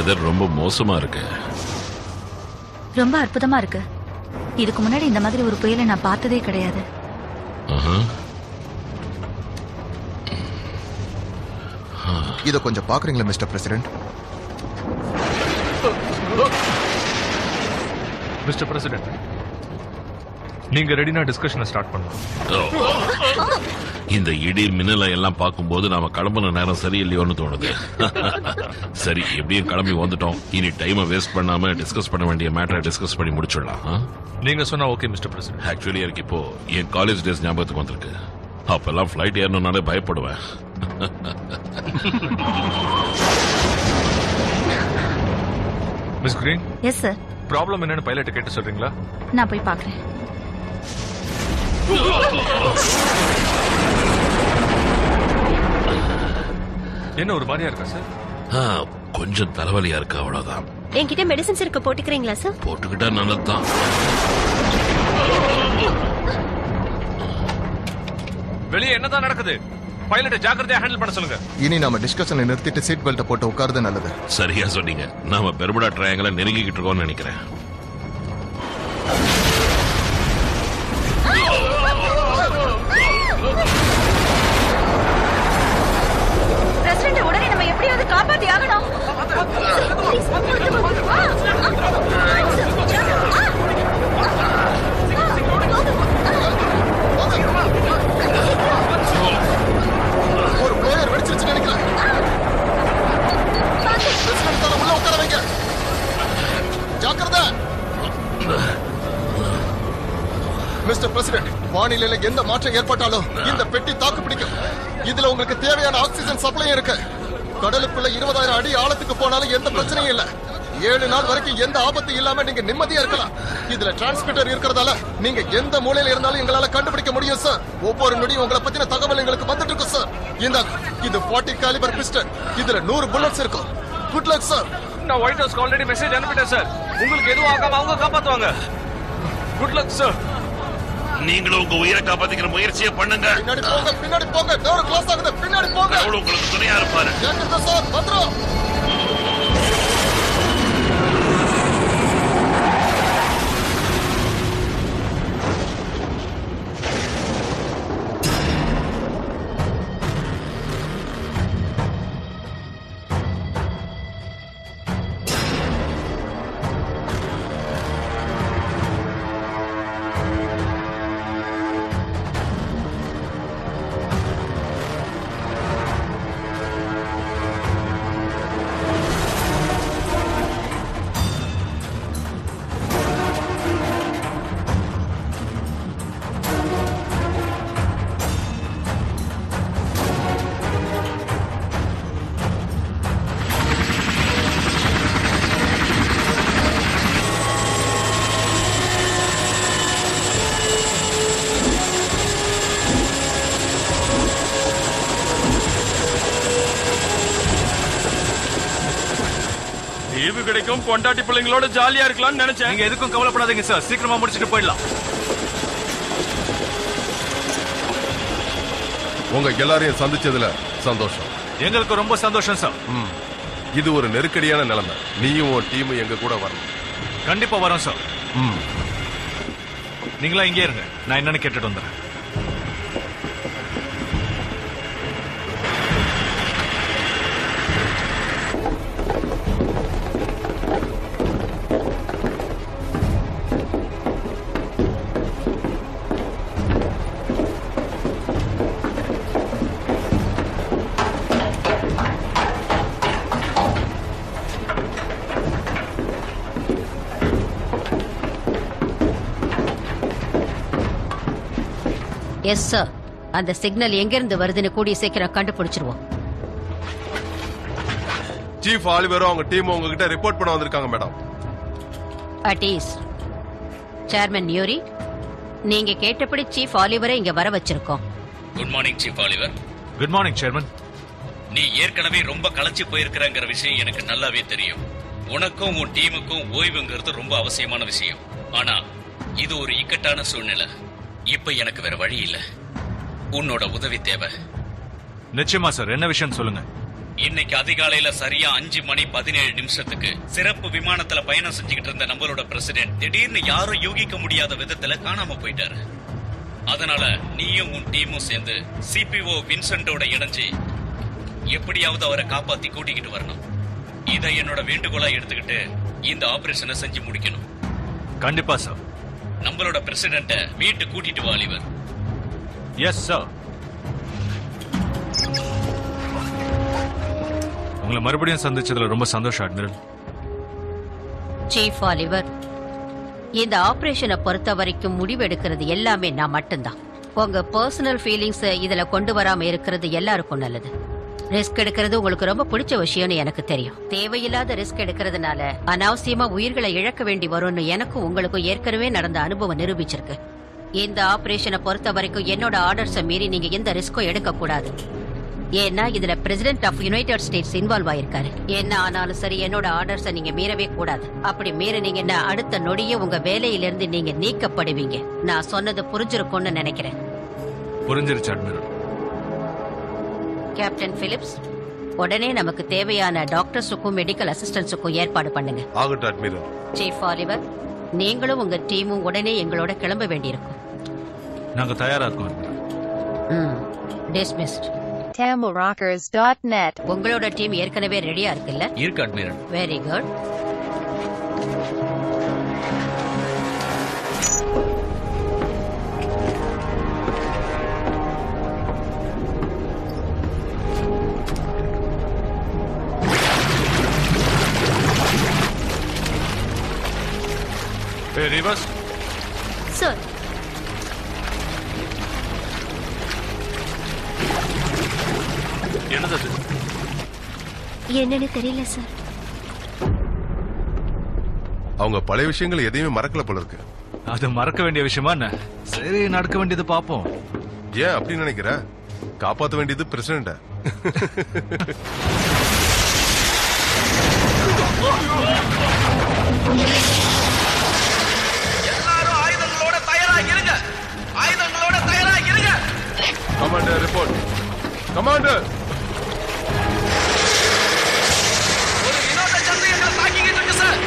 Weather ரொம்ப மோசமா இருக்கு ரொம்ப அற்புதமா இருக்கு இதுக்கு முன்னாடி இந்த மாதிரி ஒரு புயலை நான் பார்த்ததே கிடையாது ஆஹா. இத கொஞ்சம் பாக்குறீங்களா மிஸ்டர் பிரசிடென்ட் மிஸ்டர் பிரசிடென்ட் நீங்க ரெடினா டிஸ்கஷனை ஸ்டார்ட் பண்ணலாம் ஓ. இந்த இடி மின்னலை எல்லாம் பார்க்கும்போது நாம கிளம்புன நேரம் சரியில்லையோன்னு தோணுது சரி எப்படியும் கிளம்பி வந்துட்டோம் இனி டைமை வேஸ்ட் பண்ணாம டிஸ்கஸ் பண்ண வேண்டிய மேட்டரை டிஸ்கஸ் பண்ணி முடிச்சிடலாம் ஆ? நீங்க சொன்னா ஓகே மிஸ்டர் பிரசிடென்ட் ஆக்சுவலி எனக்கு இப்போ என் காலேஜ் டேஸ் ஞாபகத்துக்கு வந்திருக்கு அப்பெல்லாம் ஃபிளைட் ஏறணும்னாலே பயப்படுவேன் miss green yes sir problem என்னன்னு பைலட் கேட்டு சொல்றீங்களா நான் போய் பார்க்கறேன் என்ன ஒரு மாதிரியா இருக்கா சார் ஆ, கொஞ்சம் தலைவலியா இருக்கு அவ்வளவுதான் என்கிட்ட மெடிசன்ஸ் இருக்க போட்டுக்கிறீங்களா சார் போட்டுக்கிட்டா நல்லதுதான் வெளியே என்னதான் நடக்குது பைலட்டை ஜாக்கிரதையா ஹேண்டில் பண்ண சொல்லுங்க இனி நாம டிஸ்கஷனை நிறுத்திட்டு சீட் பெல்ட்டை போட்டு உட்காருது நல்லது சரியா சொன்னீங்க நாம பெருமுடா ட்ரையாங்கல நெருங்கிக்கிட்டு இருக்கோம்னு நினைக்கிறேன் பிரசிடண்ட் உடனே நம்ம எப்படியாவது காப்பாத்தி ஆகணும் ஒரு பிளேயர் வெடிச்சிருச்சு நினைக்கிறேன் பிரசிடென்ட் தான உள்ள உட்கார வைங்க ஜாக்கிரதை மிஸ்டர் பிரசிடென்ட் வானிலையில எந்த மாற்றம் ஏற்பட்டாலும் இந்த பெட்டி தாக்கு பிடிக்கும் இதுல உங்களுக்கு தேவையான ஆக்சிஜன் சப்ளை இருக்கு கடலுக்குள்ள இருபதாயிரம் அடி ஆழத்துக்கு போனாலும் எந்த பிரச்சனையும் இல்ல ஏழு நாள் வரைக்கும் எந்த ஆபத்து இல்லாம நீங்க நிம்மதியா இருக்கலாம் இதுல டிரான்ஸ்மிட்டர் இருக்கிறதால நீங்க எந்த மூலையில இருந்தாலும் எங்களால கண்டுபிடிக்க முடியும் சார் ஒவ்வொரு நொடியும் உங்களை பத்தின தகவல் எங்களுக்கு வந்துட்டு இருக்கு சார் இந்த இது 40 காலிபர் பிஸ்டன் இதுல நூறு புல்லட்ஸ் இருக்கும் குட் லக் சார் நான் ஒயிட் ஹவுஸ்க்கு ஆல்ரெடி மெசேஜ் அனுப்பிட்டேன் சார் உங்களுக்கு எதுவும் ஆகாம அவங்க காப்பாத்துவாங்க குட் லக் சார் நீங்களும் உங்க உயிரை காப்பாத்திக்கிற முயற்சியை பண்ணுங்க பின்னாடி போங்க பின்னாடி போங்க டோர் க்ளோஸ் ஆகுது பின்னாடி போங்க கடவுள் உங்களுக்கு துணையா இருப்பாரு ஜாக்கிரதை சார் பத்திரம் லீவு கிடைக்கும் பொண்டாட்டி பிள்ளைங்களோட ஜாலியா இருக்கலாம்னு நினைச்சேன் நீங்க எதுக்கும் கவலைப்படாதீங்க சார் சீக்கிரமா முடிச்சிட்டு போயிடலாம் உங்க எல்லாரையும் சந்திச்சதுல சந்தோஷம் எங்களுக்கு ரொம்ப சந்தோஷம் சார் ம். இது ஒரு நெருக்கடியான நிலைமை நீயும் உன் டீமும் எங்க கூட வரணும் கண்டிப்பா வரோம் சார் ம். நீங்களா இங்கே இருங்க நான் என்னன்னு கேட்டுட்டு வந்துடுறேன் எஸ் சார் அந்த சிக்னல் எங்கிருந்து வருதுன்னு கூடிய சீக்கிரம் கண்டுபிடிச்சிருவோம் சீஃப் ஆலிவரும் அவங்க டீமும் உங்ககிட்ட ரிப்போர்ட் பண்ண வந்திருக்காங்க மேடம் அட்டீஸ் சேர்மன் யூரி நீங்க கேட்டபடி சீஃப் ஆலிவரை இங்க வர வச்சிருக்கோம் good morning chief Oliver good morning chairman நீ ஏற்கனவே ரொம்ப களைச்சு போயிருக்கிறங்கிற விஷயம் எனக்கு நல்லாவே தெரியும் உனக்கும் உன் டீமுக்கும் ஓய்வுங்கிறது ரொம்ப அவசியமான விஷயம் ஆனா இது ஒரு இக்கட்டான சூழ்நிலை இப்ப எனக்கு வேற வழி இல்ல உன்னோட உதவி தேவை நிச்சயமா சார் என்ன விஷயம் சொல்லுங்க இன்னைக்கு அதிகாலையில சரியா அஞ்சு மணி பதினேழு நிமிஷத்துக்கு சிறப்பு விமானத்துல பயணம் செஞ்சுக்கிட்டு இருந்த நம்மளோட பிரசிடென்ட் திடீர்னு யாரும் யூகிக்க முடியாத விதத்துல காணாம போயிட்டாரு அதனால நீயும் உன் டீமும் சேர்ந்து சிபிஓ வின்சென்டோட இணைஞ்சு எப்படியாவது அவரை காப்பாத்தி கூட்டிக்கிட்டு வரணும் இதை என்னோட வேண்டுகோளா எடுத்துக்கிட்டு இந்த ஆபரேஷனை செஞ்சு முடிக்கணும் கண்டிப்பா சார் நம்மளோட பிரசிடென்ட்ட வீட்டு கூட்டிட்டு வா ஆலிவர் எஸ் சார் உங்களை மறுபடியும் சந்திச்சதுல ரொம்ப சந்தோஷம் அட்மிரல் சீஃப் ஆலிவர் இந்த ஆபரேஷனை பொறுத்த வரைக்கும் முடிவெடுக்கிறது எல்லாமே நான் மட்டும்தான் உங்க பர்சனல் ஃபீலிங்ஸ் இதுல கொண்டு வராம இருக்கிறது எல்லாருக்கும் நல்லது ரிஸ்க் எடுக்கிறது உங்களுக்கு ரொம்ப பிடிச்ச விஷயம்னு எனக்கு தெரியும் தேவையில்லாத ரிஸ்க் எடுக்கிறதுனால அனாவசியமா உயிர்களை இழக்க வேண்டி வரும்னு எனக்கும் உங்களுக்கும் ஏற்கனவே நடந்த அனுபவம் நிரூபிச்சிருக்கு இந்த ஆபரேஷனை பொறுத்த வரைக்கும் என்னோட ஆர்டர்ஸை மீறி நீங்க எந்த ரிஸ்க்கும் எடுக்க கூடாது ஏன்னா இதுல president of United States involve ஆயிருக்காரு என்ன ஆனாலும் சரி என்னோட ஆர்டர்ஸை நீங்க மீறவே கூடாது அப்படி மீறினீங்கன்னா அடுத்த நொடியே உங்க வேலையிலிருந்து நீங்க நீக்கப்படுவீங்க நான் சொன்னது புரிஞ்சிருக்கும்னு நினைக்கிறேன் புரிஞ்சிருச்சு அட்மிரல் கேப்டன் பிலிப்ஸ் உடனே நமக்கு தேவையான டாக்டர்ஸுக்கும் மெடிக்கல் அசிஸ்டன்ஸுக்கும் ஏற்பாடு பண்ணுங்க ஆகட்டும் அட்மிரல் சீஃப் ஆலிவர் நீங்களும் உங்க டீமும் உடனே எங்களோட கிளம்ப வேண்டியிருக்கும் நாங்க தயாரா இருக்கோம் admiral. Dismissed TamilRockers.net. உங்களோட டீம் ஏற்கனவே ரெடியா இருக்குல்ல இருக்கு அட்மிரல் வெரி குட் ஏ ரிவர்ஸ் சார் என்னது அது என்னன்னு தெரியல சார் அவங்க பழைய விஷயங்கள் எதையுமே மறக்கல போல இருக்கு அது மறக்க வேண்டிய விஷயமா என்ன சரி நடக்க வேண்டியது பாப்போம் ஏன் அப்படி நினைக்கிற காப்பாத்த வேண்டியது பிரசிடண்ட எல்லாரும் ஆயுதங்களோட தயாரா இருங்க ஆயுதங்களோட தயாரா இருங்க கமாண்டர் ரிப்போர்ட் கமாண்டர் ஒரு வினோத சந்தை எங்களை தாக்கிக்கிட்டு இருக்கு சார்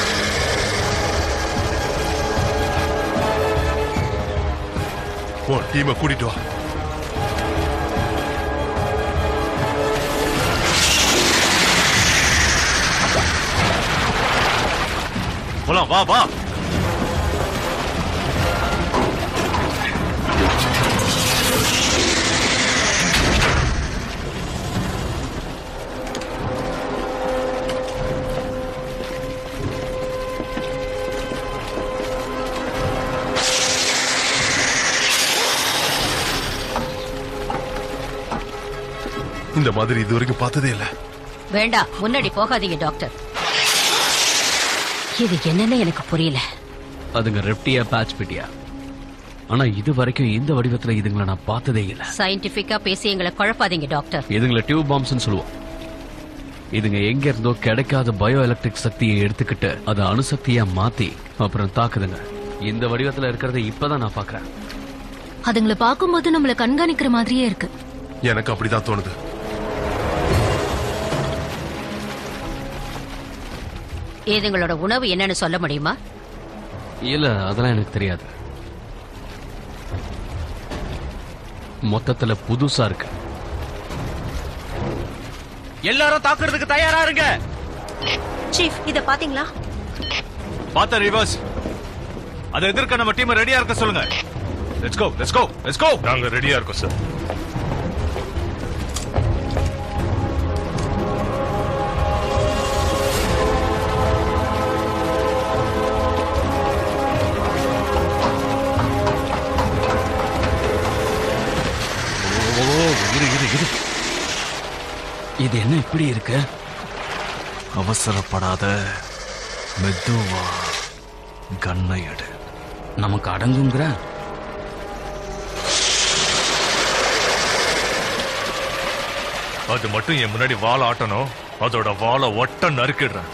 உன் டீமை கூட்டிட்டு வா போலாம் வா வா இந்த மாதிரி இது வரைக்கும் பார்த்ததே இல்ல வேண்டாம் முன்னாடி போகாதீங்க டாக்டர் இது என்னன்னு எனக்கு புரியல அதுங்க ரெப்டியா பேட்ச் பிட்டியா ஆனா இது வரைக்கும் இந்த வடிவத்துல இதுங்களை நான் பார்த்ததே இல்ல சயின்டிபிக்கா பேசி எங்களை குழப்பாதீங்க டாக்டர் இதுங்களை டியூப் பாம்ஸ்னு சொல்லுவோம் இதுங்க எங்க இருந்தோ கிடைக்காத பயோ எலக்ட்ரிக் சக்தியை எடுத்துக்கிட்டு அதை அணுசக்தியா மாத்தி அப்புறம் தாக்குதுங்க இந்த வடிவத்துல இருக்கிறத இப்பதான் நான் பாக்குறேன் அதுங்களை பார்க்கும்போது நம்மள கண்காணிக்கிற மாதிரியே இருக்கு எனக்கு அப்படிதான் தோணுது இதுங்களோட உணவு என்னன்னு சொல்ல முடியுமா இல்ல அதெல்லாம் எனக்கு தெரியாது மொத்தத்துல புதுசா இருக்கு எல்லாரும் தாக்குறதுக்கு தயாரா இருங்க சீஃப் இத பாத்தீங்களா பார்த்த ரிவர்ஸ் அதை எதிர்க்க நம்ம டீம் ரெடியா இருக்க சொல்லுங்க let's go let's go let's go நாங்க ரெடியா இருக்கோம் சார் ஓ இரு இரு இரு இது என்ன இப்படி இருக்கு அவசரப்படாத மெதுவா கண்ணை எடு நமக்கு அடங்குங்கிற அது மட்டும் என் முன்னாடி வாழை ஆட்டணும் அதோட வாழை ஒட்ட நறுக்கிடுறேன்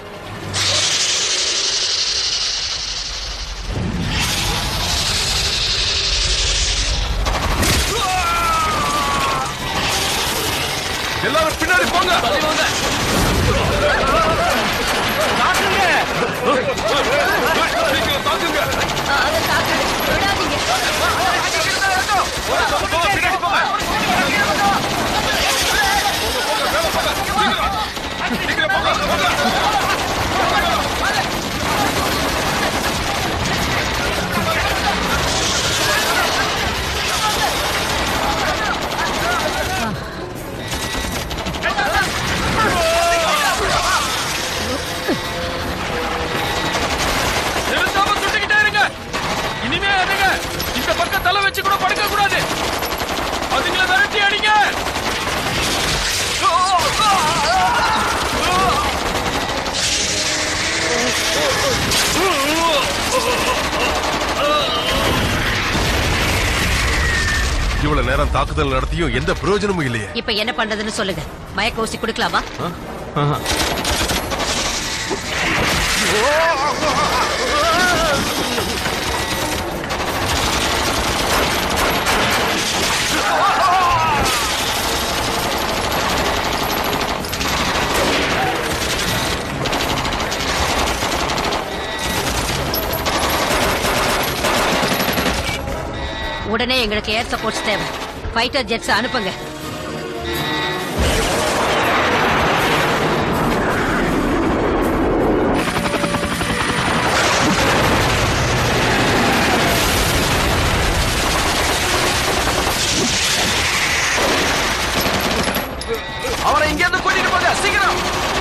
எல்லாரும் பின்னாடி பின்னாடி போங்க சீக்கிரம் தாக்குங்க சீக்கிரம் போங்க போங்க நிறுத்தாம சுட்டுக்கிட்டே இருங்க இனிமே அதுங்க இந்த பக்கம் தலை வச்சு கூட படுக்க கூடாது அதுங்களை விரட்டி அடிங்க இவ்வளவு நேரம் தாக்குதல் நடத்தியும் எந்த பிரயோஜனமும் இல்லையே இப்ப என்ன பண்றதுன்னு சொல்லுங்க மயக்க ஊசி கொடுக்கலாமா உடனே எங்களுக்கு ஏர் சப்போர்ட்ஸ் தேவை ஃபைட்டர் ஜெட்ஸ் அனுப்புங்க அவரை இங்க இருந்து கூட்டிட்டு போங்க சீக்கிரம்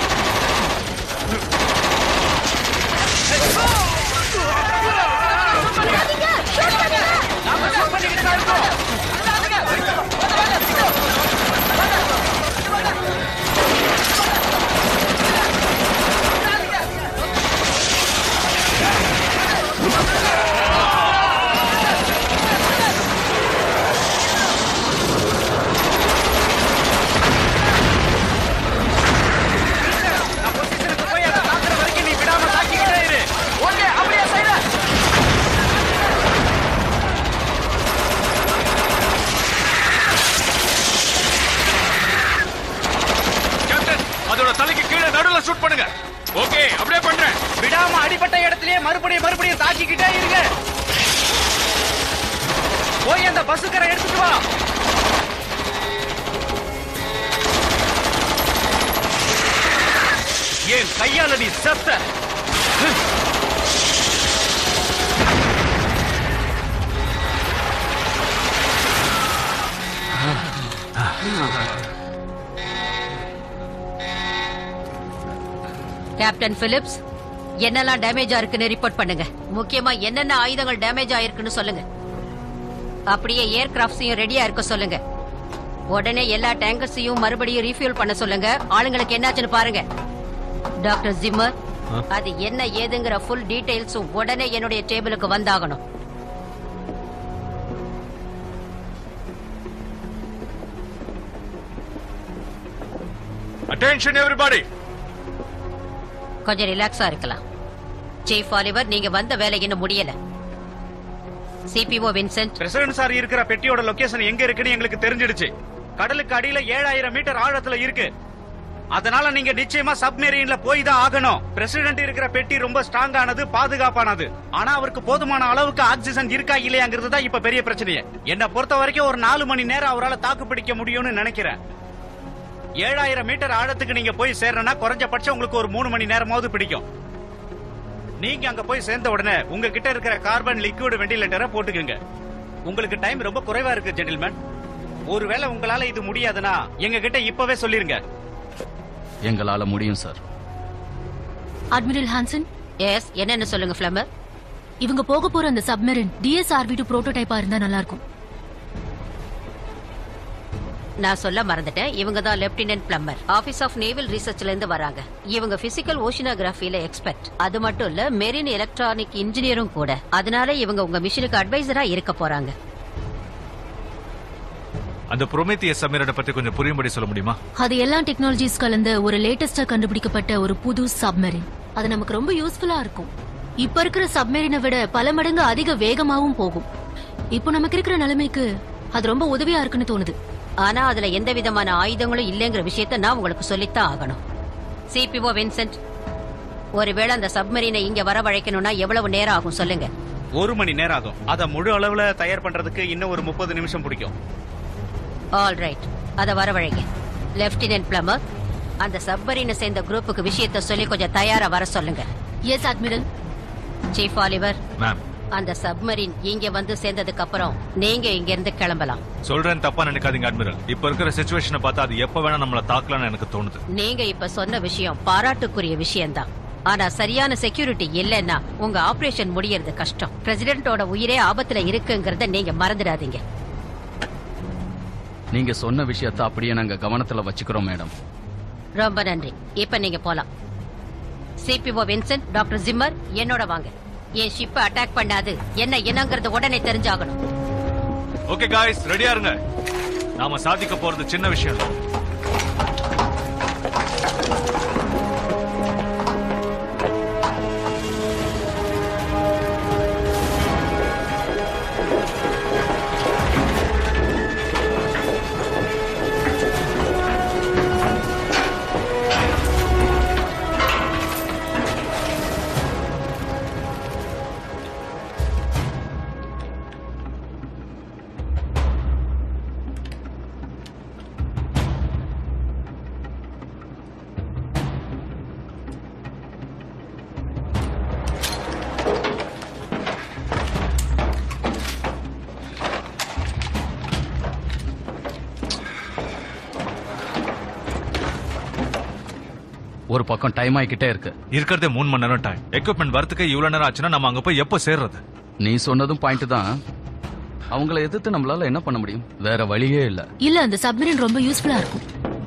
ஓகே அப்படியே செய்யல கேப்டன் அதோட தலைக்கு கீழே நடுவுல ஷூட் பண்ணுங்க ஓகே அப்படியே பண்றேன் விடாம அடிப்பட்ட இடத்திலேயே மறுபடியும் மறுபடியும் தாக்கிக்கிட்டே இருங்க போய் அந்த பஸ்ஸுக்கரை எடுத்துட்டு வா ஏன் கையால நீ செத்த கேப்டன் பிலிப்ஸ் என்னெல்லாம் டேமேஜ் ஆயிருக்குன்னு ரிப்போர்ட் பண்ணுங்க முக்கியமா என்னென்ன ஆயுதங்கள் டேமேஜ் ஆயிருக்குன்னு சொல்லுங்க அப்படியே ஏர் கிராஃப்ட்ஸையும் ரெடியா இருக்க சொல்லுங்க உடனே எல்லா டேங்கர்ஸையும் மறுபடியும் ரீஃபியூல் பண்ண சொல்லுங்க ஆளுங்களுக்கு என்னாச்சுன்னு பாருங்க டாக்டர் ஜிம்மர் அது என்ன ஏதுங்கிற ஃபுல் டீடைல்ஸும் உடனே என்னுடைய டேபிளுக்கு வந்தாகணும் அட்டென்ஷன் எவ்ரிபாடி கொஞ்சம் ரிலாக்ஸா இருக்கலாம் சீஃப் ஆலிவர் நீங்க வந்த வேலை இன்னும் முடியல சிபிஓ வின்சென்ட் பிரசிடன்ட் சார் இருக்கிற பெட்டியோட லொகேஷன் எங்க இருக்குன்னு எங்களுக்கு தெரிஞ்சிடுச்சு கடலுக்கு அடியில ஏழாயிரம் மீட்டர் ஆழத்துல இருக்கு அதனால நீங்க நிச்சயமா சப்மெரீன்ல போய் தான் ஆகணும் பிரசிடென்ட் இருக்கிற பெட்டி ரொம்ப ஸ்ட்ராங் ஆனது பாதுகாப்பானது ஆனா அவருக்கு போதுமான அளவுக்கு ஆக்சிஜன் இருக்கா இல்லையாங்கிறது தான் இப்ப பெரிய பிரச்சனையே என்ன பொறுத்த வரைக்கும் ஒரு நாலு மணி நேரம் அவரால் தாக்கு பிடிக்க முடியும்னு நினைக்கிறேன் ஏழாயிரம் மீட்டர் ஆழத்துக்கு நீங்க போய் சேர்றனா குறைஞ்சபட்சம் உங்களுக்கு ஒரு மூணு மணி நேரமாவது பிடிக்கும் நீங்க அங்க போய் சேர்ந்த உடனே உங்ககிட்ட இருக்கிற கார்பன் லிக்விட் வெண்டிலேட்டரை போட்டுக்கோங்க உங்களுக்கு டைம் ரொம்ப குறைவா இருக்கு ஜென்டில்மேன் ஒருவேளை உங்களால இது முடியாதுன்னா எங்க கிட்ட இப்பவே சொல்லிருங்க எங்களால முடியும் சார் அட்மிரல் ஹான்சன் எஸ் என்னன்னு சொல்லுங்க ஃபிளமர் இவங்க போக போற அந்த சப்மெரின் டிஎஸ்ஆர்வி டூ புரோட்டோடைப்பா இருந்தா நல்லா இருக்கும் நான் சொல்ல மறந்துட்டேன் இவங்க தான் lieutenant Plummer office of naval ரிசர்ச்ல இருந்து வராங்க இவங்க பிசிக்கல் ஓஷினோகிராஃபில எக்ஸ்பர்ட் அது மட்டும் இல்ல மெரின் எலக்ட்ரானிக் இன்ஜினியரும் கூட அதனால இவங்க உங்க மிஷனுக்கு அட்வைசரா இருக்க போறாங்க அந்த புரோமேத்திய சமீரனை பத்தி கொஞ்சம் புரியும்படி சொல்ல முடியுமா அது எல்லா டெக்னாலஜிஸ் கலந்த ஒரு லேட்டஸ்டா கண்டுபிடிக்கப்பட்ட ஒரு புது சப்மெரின் அது நமக்கு ரொம்ப யூஸ்ஃபுல்லா இருக்கும் இப்ப இருக்கிற சப்மெரினை விட பல மடங்கு அதிக வேகமாவும் போகும் இப்போ நமக்கு இருக்கிற நிலைமைக்கு அது ரொம்ப உதவியா இருக்குன்னு தோணுது ஆனா அதுல எந்த விதமான ஆயுதங்களும் இல்லைங்கிற விஷயத்த நான் உங்களுக்கு சொல்லித்தான் ஆகணும் சிபிஓ வின்சென்ட் ஒருவேளை அந்த சப்மரீனை இங்க வரவழைக்கணும்னா எவ்வளவு நேரம் ஆகும் சொல்லுங்க ஒரு மணி நேரம் ஆகும் அத முழு அளவுல தயார் பண்றதுக்கு இன்னும் ஒரு முப்பது நிமிஷம் பிடிக்கும் ஆல் ரைட் அத வரவழைங்க லெப்டினன்ட் பிளமர் அந்த சப்மரீனை சேர்ந்த குரூப்புக்கு விஷயத்த சொல்லி கொஞ்சம் தயாரா வர சொல்லுங்க yes admiral chief Oliver ma'am அந்த சப்மரீன் இங்க வந்து சேர்ந்ததுக்கு அப்புறம் நீங்க இங்க இருந்து கிளம்பலாம் சொல்றேன் தப்பா நினைக்காதீங்க அட்மிரல் இப்ப இருக்கிற சுச்சுவேஷனை பார்த்தா அது எப்ப வேணா நம்மள தாக்கலாம்னு எனக்கு தோணுது நீங்க இப்ப சொன்ன விஷயம் பாராட்டுக்குரிய விஷயம்தான் ஆனா சரியான செக்யூரிட்டி இல்லைன்னா உங்க ஆபரேஷன் முடியறது கஷ்டம் பிரசிடென்ட்டோட உயிரே ஆபத்துல இருக்குங்கிறத நீங்க மறந்துடாதீங்க நீங்க சொன்ன விஷயத்த அப்படியே நாங்க கவனத்துல வச்சுக்கிறோம் மேடம் ரொம்ப நன்றி இப்ப நீங்க போலாம் சிபிஓ வின்சென்ட் டாக்டர் ஜிம்மர் என்னோட வாங்க என் ஷிப்பை அட்டாக் பண்ணாது என்ன என்னங்கிறது உடனே தெரிஞ்சாகணும் ஓகே காய்ஸ் ரெடியா இருங்க நாம சாதிக்க போறது சின்ன விஷயம் இல்ல. ஒரு பக்கம் டைம் ஆகிக்கிட்டே இருக்கு இருக்கிறதே மூணு மணி நேரம் டைம் எக்யூப்மெண்ட் வரதுக்கு இவ்வளவு நேரம் ஆச்சுன்னா நம்ம அங்க போய் எப்போ சேர்றது நீ சொன்னதும் பாயிண்ட் தான் அவங்கள எதிர்த்து நம்மளால என்ன பண்ண முடியும் வேற வழியே இல்ல இல்ல அந்த சப்மரீன் ரொம்ப யூஸ்ஃபுல்லா இருக்கும்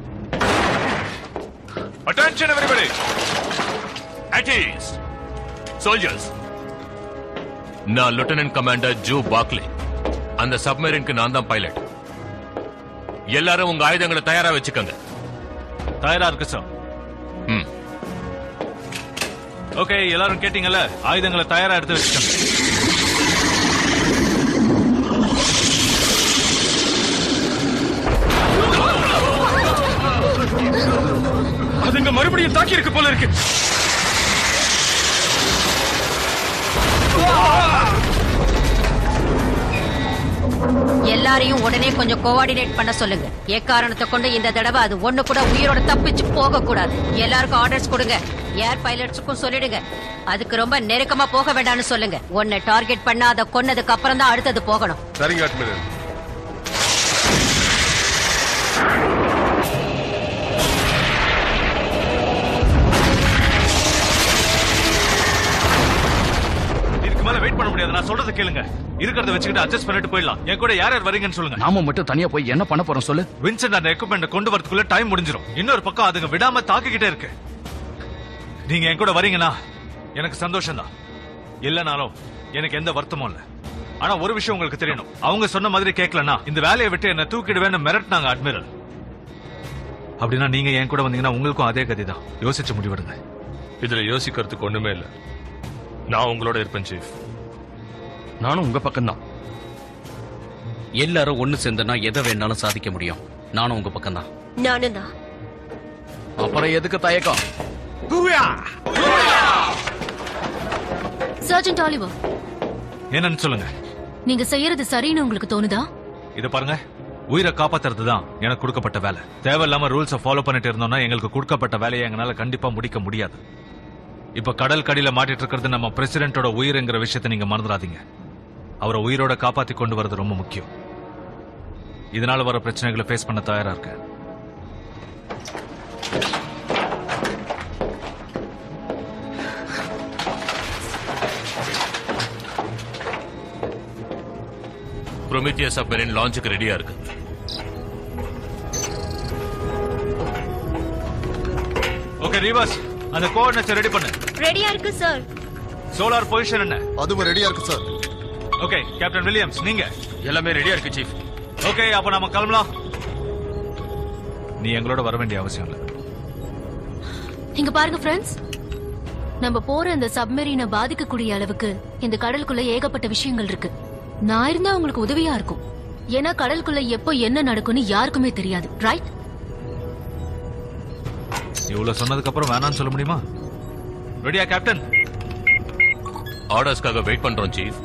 அட்டென்ஷன் எவரிபடி அட்டீஸ் சோல்ஜர்ஸ் நான் லெப்டினன்ட் கமாண்டர் ஜூ பாக்லே அந்த சப்மரீனுக்கு நான் தான் பைலட் எல்லாரும் உங்க ஆயுதங்களை தயாரா வச்சுக்கோங்க தயாரா இருக்கு சார் ம் ஓகே எல்லாரும் கேட்டீங்கல்ல ஆயுதங்களை தயாரா எடுத்து வச்சுக்கோங்க அதுங்க மறுபடியும் தாக்கி இருக்கு போல இருக்கு எல்லாரையும் உடனே கொஞ்சம் கோஆர்டினேட் பண்ண சொல்லுங்க எக்காரணத்தை கொண்டு இந்த தடவை அது ஒண்ணு கூட உயிரோட தப்பிச்சு போக கூடாது எல்லாருக்கும் ஆர்டர்ஸ் கொடுங்க ஏர் பைலட்ஸுக்கும் சொல்லிடுங்க அதுக்கு ரொம்ப நெருக்கமா போக வேண்டாம்னு சொல்லுங்க ஒன்னு டார்கெட் பண்ணா அதை கொன்னதுக்கு அப்புறம் தான் அடுத்தது போகணும் சரிங்க அட்மிரல் இதுக்கு மேல வெயிட் பண்ண முடியாது நான் சொல்றதை கேளுங்க இருக்கிறத வச்சுக்கிட்டு அட்ஜஸ்ட் பண்ணிட்டு போயிடலாம் என் கூட யார் யார் வரீங்கன்னு சொல்லுங்க நாம மட்டும் தனியா போய் என்ன பண்ண போறோம் சொல்லு வின்சென்ட் அந்த எக்யூப்மெண்ட் கொண்டு வரதுக்குள்ள டைம் முடிஞ்சிரும் இன்னொரு பக்கம் அதுங்க விடாம தாக்கிக்கிட்டே இருக்கு நீங்க என் கூட வரீங்கன்னா எனக்கு சந்தோஷம் தான் இல்லனாலும் எனக்கு எந்த வருத்தமும் இல்ல ஆனா ஒரு விஷயம் உங்களுக்கு தெரியணும் அவங்க சொன்ன மாதிரி கேட்கலனா இந்த வேலையை விட்டு என்ன தூக்கிடுவேன்னு மிரட்டினாங்க அட்மிரல் அப்படின்னா நீங்க என் கூட வந்தீங்கன்னா உங்களுக்கும் அதே கதி தான் யோசிச்சு முடிவெடுங்க இதுல யோசிக்கிறதுக்கு ஒண்ணுமே இல்ல நான் உங்களோட இருப்பேன் சீஃப் நானும் உங்க பக்கம் தான் எல்லாரும் ஒண்ணு சேர்ந்தனா எதை வேணாலும் சாதிக்க முடியும் நானும் உங்க பக்கம் தான் நானும் தான் அப்புறம் எதுக்கு தயக்கம் சர்ஜன்ட் ஆலிவர் என்னன்னு சொல்லுங்க நீங்க செய்யறது சரின்னு உங்களுக்கு தோணுதா இத பாருங்க உயிரை காப்பாத்துறது தான் எனக்கு கொடுக்கப்பட்ட வேலை தேவையில்லாம ரூல்ஸை ஃபாலோ பண்ணிட்டு இருந்தோம்னா எங்களுக்கு கொடுக்கப்பட்ட வேலையை எங்களால கண்டிப்பா முடிக்க முடியாது இப்ப கடல் கடியில மாட்டிட்டு இருக்கிறது நம்ம பிரசிடென்ட்டோட உயிருங்கிற விஷயத்தை நீங்க மறந்துடாதீங்க அவரை உயிரோட காப்பாத்தி கொண்டு வரது ரொம்ப முக்கியம் இதனால வர பிரச்சனைகளை ஃபேஸ் பண்ண தயாரா இருக்கேன் ப்ரொமித்தியா சப்மரின் லான்ச்சுக்கு ரெடியா இருக்கு ஓகே ரீவாஸ் அந்த கோஆர்டினேட்ஸ் ரெடி பண்ணு ரெடியா இருக்கு சார் சோலார் பொசிஷன் என்ன அதுவும் ரெடியா இருக்கு சார் ஓகே கேப்டன் வில்லியம்ஸ் நீங்க எல்லாமே ரெடியா இருக்கு சீஃப் ஓகே அப்ப நாம கிளம்பலாம் நீ எங்களோட வர வேண்டிய அவசியம் இல்லை இங்க பாருங்க ஃப்ரெண்ட்ஸ் நம்ம போற இந்த சப்மெரீனை பாதிக்கக்கூடிய அளவுக்கு இந்த கடலுக்குள்ள ஏகப்பட்ட விஷயங்கள் இருக்கு நான் இருந்தா உங்களுக்கு உதவியா இருக்கும் ஏன்னா கடலுக்குள்ள எப்போ என்ன நடக்கும்னு யாருக்குமே தெரியாது ரைட் இவ்வளவு சொன்னதுக்கு அப்புறம் வேணாம்னு சொல்ல முடியுமா ரெடியா கேப்டன் ஆர்டர்ஸ்க்காக வெயிட் பண்றோம் சீஃப்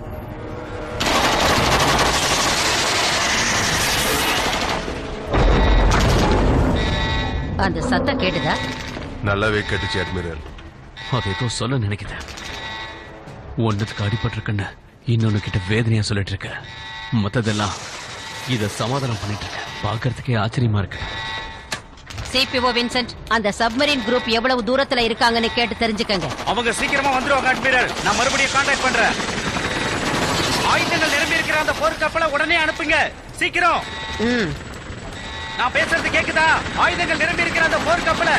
அந்த சத்தம் கேட்டுதா நல்லாவே கேட்டுச்சு அட்மிரல் அது ஏதோ சொல்ல நினைக்கிறேன் ஒன்னுக்கு அடிபட்டிருக்குன்னு இன்னொன்னு கிட்ட வேதனையா சொல்லிட்டு இருக்க மத்ததெல்லாம் இத சமாதானம் பண்ணிட்டு இருக்க பாக்குறதுக்கே ஆச்சரியமா இருக்கு சிபிஓ வின்சென்ட் அந்த சப்மரீன் குரூப் எவ்வளவு தூரத்துல இருக்காங்கன்னு கேட்டு தெரிஞ்சுக்கங்க அவங்க சீக்கிரமா வந்துருவாங்க அட்மிரல் நான் மறுபடியும் கான்டாக்ட் பண்றேன் ஆயுதங்கள் நிரம்பி இருக்கிற அந்த போர்க்கப்பலை உடனே அனுப்புங்க சீக்கிரம் ம் நான் பேசுறது கேக்குதா ஆயுதங்கள் நிரம்பி இருக்கிற அந்த போர்க்கப்பலை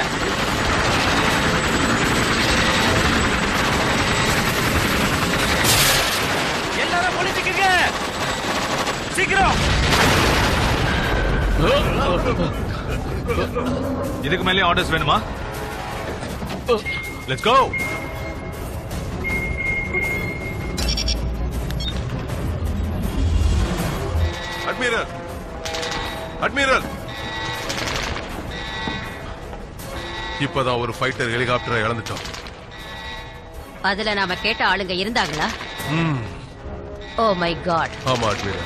எல்லாரும் ஒளிஞ்சுக்குங்க சீக்கிரம் இதுக்கு மேலே ஆர்டர்ஸ் வேணுமா லெட்ஸ் கோ அட்மிரல் அட்மிரல் இப்பதான் ஒரு ஃபைட்டர் ஹெலிகாப்டரை இழந்துட்டோம் அதுல நாம கேட்ட ஆளுங்க இருந்தாங்களா ம், ஓ மை காட் ஆமா அட்மிரல்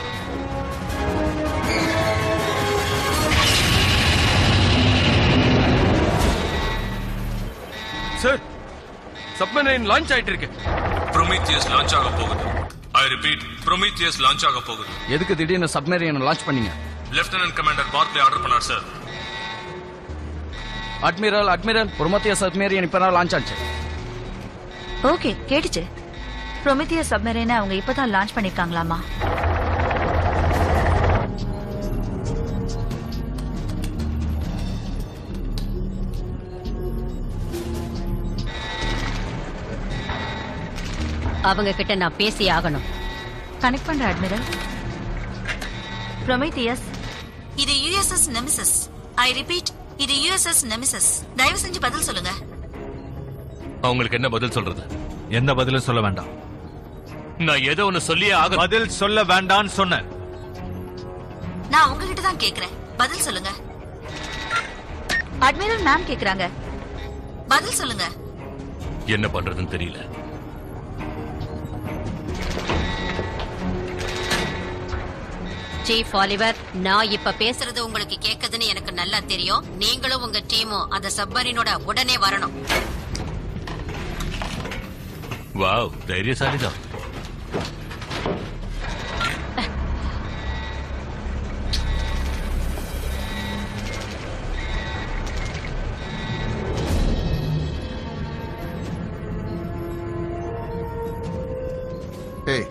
சார் சப்மரைன் லான்ச் ஆயிட்டு இருக்கு ப்ரொமீத்தியஸ் லான்ச் ஆக போகுது ஐ ரிப்பீட் ப்ரொமீத்தியஸ் லான்ச் ஆக போகுது எதுக்கு திடீர்னு சப்மேரியன் லான்ச் பண்ணீங்க லெப்டினன்ட் கமாண்டர் பார்க்லே ஆர்டர் பண்ணார் sir admiral admiral Prometheus submarine இப்பதான் லான்ச் ஆச்சு ஓகே கேட்டுச்சு ப்ரொமித்திய சப்மரீனை அவங்க இப்பதான் லான்ச் பண்ணிருக்காங்களாமா அவங்க கிட்ட நான் பேசி ஆகணும் கனெக்ட் பண்ற அட்மிரல் ப்ரொமித்தியஸ் இது யுஎஸ்எஸ் நெமிசஸ் ஐ ரிப்பீட் இது யுஎஸ்எஸ் நெமிசஸ் தயவு செஞ்சு பதில் சொல்லுங்க அவங்களுக்கு என்ன பதில் சொல்றது எந்த பதிலும் சொல்ல வேண்டாம் நான் ஏதோ ஒன்னு சொல்லியே ஆக பதில் சொல்ல வேண்டாம்னு சொன்னேன் நான் உங்ககிட்ட தான் கேக்குறேன் பதில் சொல்லுங்க அட்மிரல் மேம் கேக்குறாங்க பதில் சொல்லுங்க என்ன பண்றதுன்னு தெரியல சீஃப் ஆலிவர் நான் இப்ப பேசுறது உங்களுக்கு கேக்குதுன்னு எனக்கு நல்லா தெரியும் நீங்களும் உங்க டீமும் அந்த சப்மரீனோட உடனே வரணும் வாவ் தைரியசாலிதான் ஏய்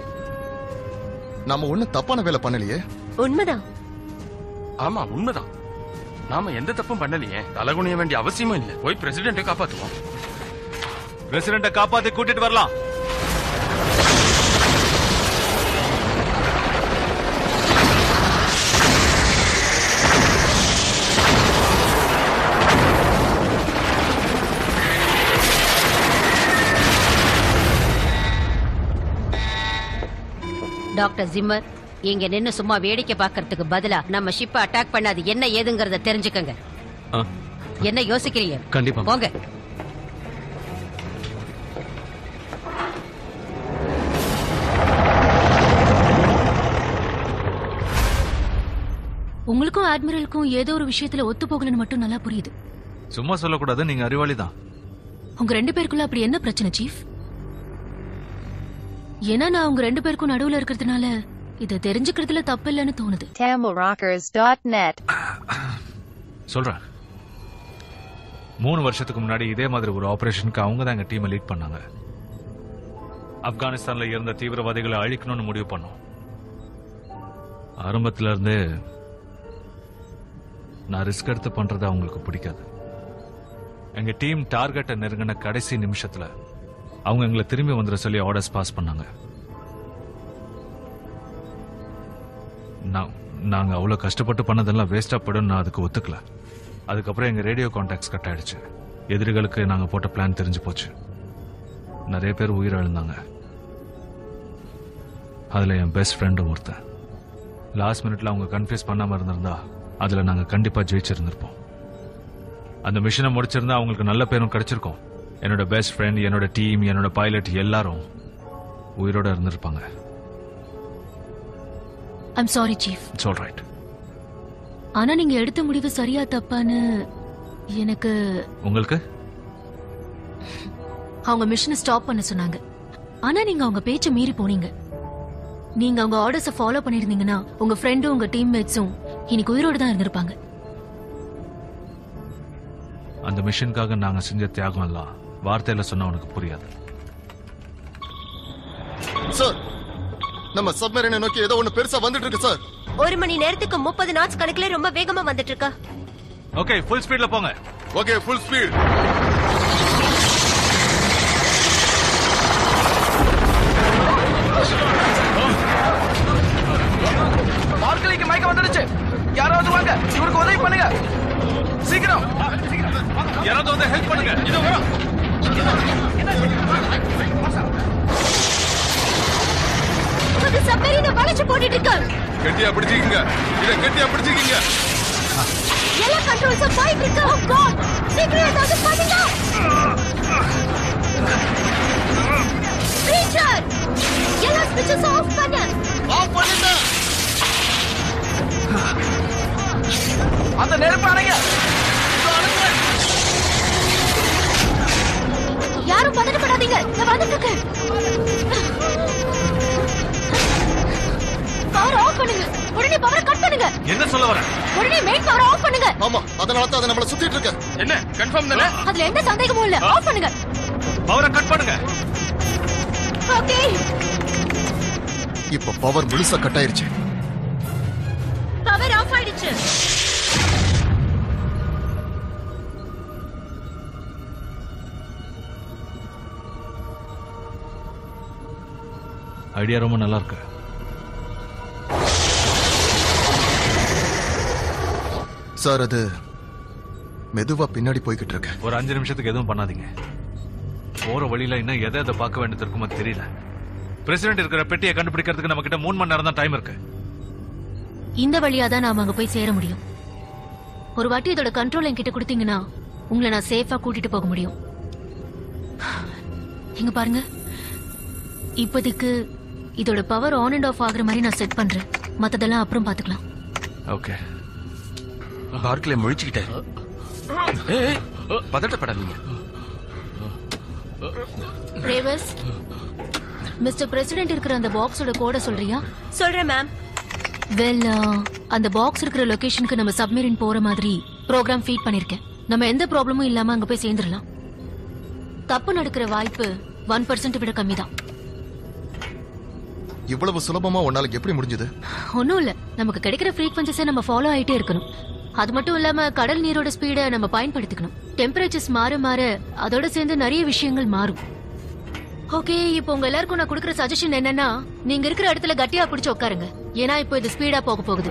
நாம ஒண்ணும் தப்பான வேலை பண்ணலையே உண்மைதான் ஆமா உண்மைதான் நாம எந்த தப்பும் பண்ணலையே தலகுனிய வேண்டிய அவசியமும் இல்ல போய் பிரசிடென்ட்டை காப்பாத்துவோம் பிரசிடென்ட காப்பாத்தி கூட்டிட்டு வரலாம் டாக்டர் ஜிம்மர் இங்க நின்னு சும்மா வேடிக்கை பார்க்கறதுக்கு பதிலா நம்ம ஷிப்பை அட்டாக் பண்ணாது என்ன ஏதுங்கறத தெரிஞ்சுக்கங்க ஆ, என்ன யோசிக்கிறீங்க கண்டிப்பா போங்க உங்களுக்கும் அட்மிரலுக்கும் ஏதோ ஒரு விஷயத்துல ஒத்து போகலன்னு மட்டும் நல்லா புரியுது சும்மா சொல்லக்கூடாது நீங்க அறிவாளி தான் உங்க ரெண்டு பேருக்குள்ள அப்படி என்ன பிரச்சனை சீஃப் ஏன்னா நான் உங்க ரெண்டு பேருக்கும் நடுவுல இருக்கிறதுனால இத தெரிஞ்சுக்கிறதுல தப்பு இல்லைன்னு தோணுது TamilRockers.net. சொல்றேன் மூணு வருஷத்துக்கு முன்னாடி இதே மாதிரி ஒரு ஆபரேஷனுக்கு அவங்க தான் எங்க டீமை லீட் பண்ணாங்க ஆப்கானிஸ்தான்ல இருந்த தீவிரவாதிகளை அழிக்கணும்னு முடிவு பண்ணோம் ஆரம்பத்துல இருந்தே நான் ரிஸ்க் எடுத்து பண்றது அவங்களுக்கு பிடிக்காது எங்க டீம் டார்கெட்டை நெருங்கின கடைசி நிமிஷத்துல அவங்க எங்களை திரும்பி வந்துட சொல்லி ஆர்டர்ஸ் பாஸ் பண்ணாங்க நான் நாங்க அவ்வளவு கஷ்டப்பட்டு பண்ணதெல்லாம் வேஸ்டா படும் நான் அதுக்கு ஒத்துக்கல அதுக்கப்புறம் எங்க ரேடியோ கான்டாக்ட்ஸ் கட் ஆயிடுச்சு எதிரிகளுக்கு நாங்க போட்ட பிளான் தெரிஞ்சு போச்சு நிறைய பேர் உயிரிழந்தாங்க அதுல என் பெஸ்ட் ஃப்ரெண்டும் ஒருத்தன் லாஸ்ட் மினிட்ல அவங்க கன்ஃபியூஸ் பண்ணாம இருந்திருந்தா அதுல நாங்க கண்டிப்பா ஜெயிச்சிருந்திருப்போம் அந்த மிஷனை முடிச்சிருந்தா அவங்களுக்கு நல்ல பேரும் கிடைச்சிருக்கும் என்னோட பெஸ்ட் ஃப்ரெண்ட் என்னோட டீம் என்னோட பைலட் எல்லாரும் உயிரோட இருந்திருப்பாங்க I'm sorry chief it's all right ஆனா நீங்க எடுத்த முடிவு சரியா தப்பான்னு எனக்கு உங்களுக்கு அவங்க மிஷனை ஸ்டாப் பண்ண சொன்னாங்க ஆனா நீங்க அவங்க பேச்ச மீறி போனீங்க நீங்க அவங்க ஆர்டர்ஸ ஃபாலோ பண்ணிருந்தீங்கன்னா உங்க ஃப்ரெண்டும் உங்க டீம்மேட்ஸும் இன்னைக்கு உயிரோடு தான் இருந்திருப்பாங்க அந்த மிஷனுக்காக நாங்க செஞ்ச தியாகம் எல்லாம் வார்த்தையில சொன்னா உனக்கு புரியாது சார் நம்ம சப்மரீனை நோக்கி ஏதோ ஒண்ணு பெருசா வந்துட்டு இருக்கு சார் ஒரு மணி நேரத்துக்கு முப்பது நாட்ஸ் கணக்குல ரொம்ப வேகமா வந்துட்டு இருக்கா ஓகே ஃபுல் ஸ்பீட்ல போங்க ஓகே ஃபுல் ஸ்பீட் மார்கலிக்கு மயக்கம் வந்துடுச்சு யாராவது வாங்க இவருக்கு உதவி பண்ணுங்க சீக்கிரம் யாராவது வந்து ஹெல்ப் பண்ணுங்க இது வரும் அது சப்மரீனை வளைச்சு போட்டுட்டு இருக்கு கெட்டியா பிடிச்சிக்கங்க இத கெட்டியா பிடிச்சிக்கங்க எல்லா கண்ட்ரோல்ஸும் போயிட்டு இருக்கு Oh God! சீக்கிரம் ஏதாவது பண்ணுங்க ரீச்சர் எல்லா ஸ்விட்சஸ் ஆஃப் பண்ணு ஆஃப் பண்ணிட்டேன் அந்த நெருப்பு அணைங்க யாரும் பதட்டப்படாதீங்க நான் வந்துட்டு இருக்கேன் பவர் ஆஃப் பண்ணுங்க உடனே பவர் கட் பண்ணுங்க என்ன சொல்ல வர உடனே மெயின் பவர் ஆஃப் பண்ணுங்க ஆமா அதனால தான் அது நம்மள சுத்திட்டு இருக்கு என்ன கன்ஃபார்ம் தானே அதுல எந்த சந்தேகமும் இல்ல ஆஃப் பண்ணுங்க பவரை கட் பண்ணுங்க ஓகே இப்ப பவர் முழுசா கட் ஆயிருச்சு பவர் ஆஃப் ஆயிடுச்சு ஐடியா ரொம்ப நல்லா இருக்கு சார் அது மெதுவா பின்னாடி போய்கிட்டு இருக்கு ஒரு அஞ்சு நிமிஷத்துக்கு எதுவும் பண்ணாதீங்க போற வழியில இன்னும் எதை எதை பார்க்க வேண்டியது இருக்குமோ தெரியல பிரசிடென்ட் இருக்கிற பெட்டியை கண்டுபிடிக்கிறதுக்கு நம்ம கிட்ட மூணு மணி நேரம் தான் டைம் இருக்கு இந்த வழியா தான் நாம அங்க போய் சேர முடியும் ஒரு வாட்டி இதோட கண்ட்ரோல் என்கிட்ட கொடுத்தீங்கன்னா உங்களை நான் சேஃபா கூட்டிட்டு போக முடியும் இங்க பாருங்க இப்போதைக்கு இதோட பவர் ஆன் அண்ட் ஆஃப் ஆகுற மாதிரி நான் செட் பண்றேன் மத்ததெல்லாம் அப்புறம் பாத்துக்கலாம் ஓகே பார்க்கல முழிச்சுக்கிட்டாரு ஏய், ஏய், பதட்டப்படாதீங்க ரேவஸ் மிஸ்டர் பிரசிடென்ட் இருக்கிற அந்த பாக்ஸோட கோட சொல்றியா சொல்றேன் மேம் வெல் அந்த பாக்ஸ் இருக்கிற லொகேஷனுக்கு நம்ம சப்மரீன் போற மாதிரி ப்ரோக்ராம் ஃபீட் பண்ணிருக்கேன் நம்ம எந்த ப்ராப்ளமும் இல்லாம அங்க போய் சேர்ந்துடலாம் தப்பு நடக்கிற வாய்ப்பு ஒன் பர்சன்ட் விட கம்மி தான் இவ்வளவு சுலபமா உன்னால எப்படி முடிஞ்சது ஒன்றும் இல்ல நமக்கு கிடைக்கிற ஃப்ரீக்வன்சிஸை நம்ம ஃபாலோ ஆயிட்டே இருக்கணும் அது மட்டும் இல்லாம கடல் நீரோட ஸ்பீடை நம்ம பயன்படுத்திக்கணும் டெம்பரேச்சர்ஸ் மாற மாற அதோட சேர்ந்து நிறைய விஷயங்கள் மாறும் ஓகே இப்போ உங்க எல்லாருக்கும் நான் கொடுக்குற சஜஷன் என்னன்னா நீங்க இருக்கிற இடத்துல கட்டியா பிடிச்சு உட்காருங்க ஏன்னா இப்போ இது ஸ்பீடா போக போகுது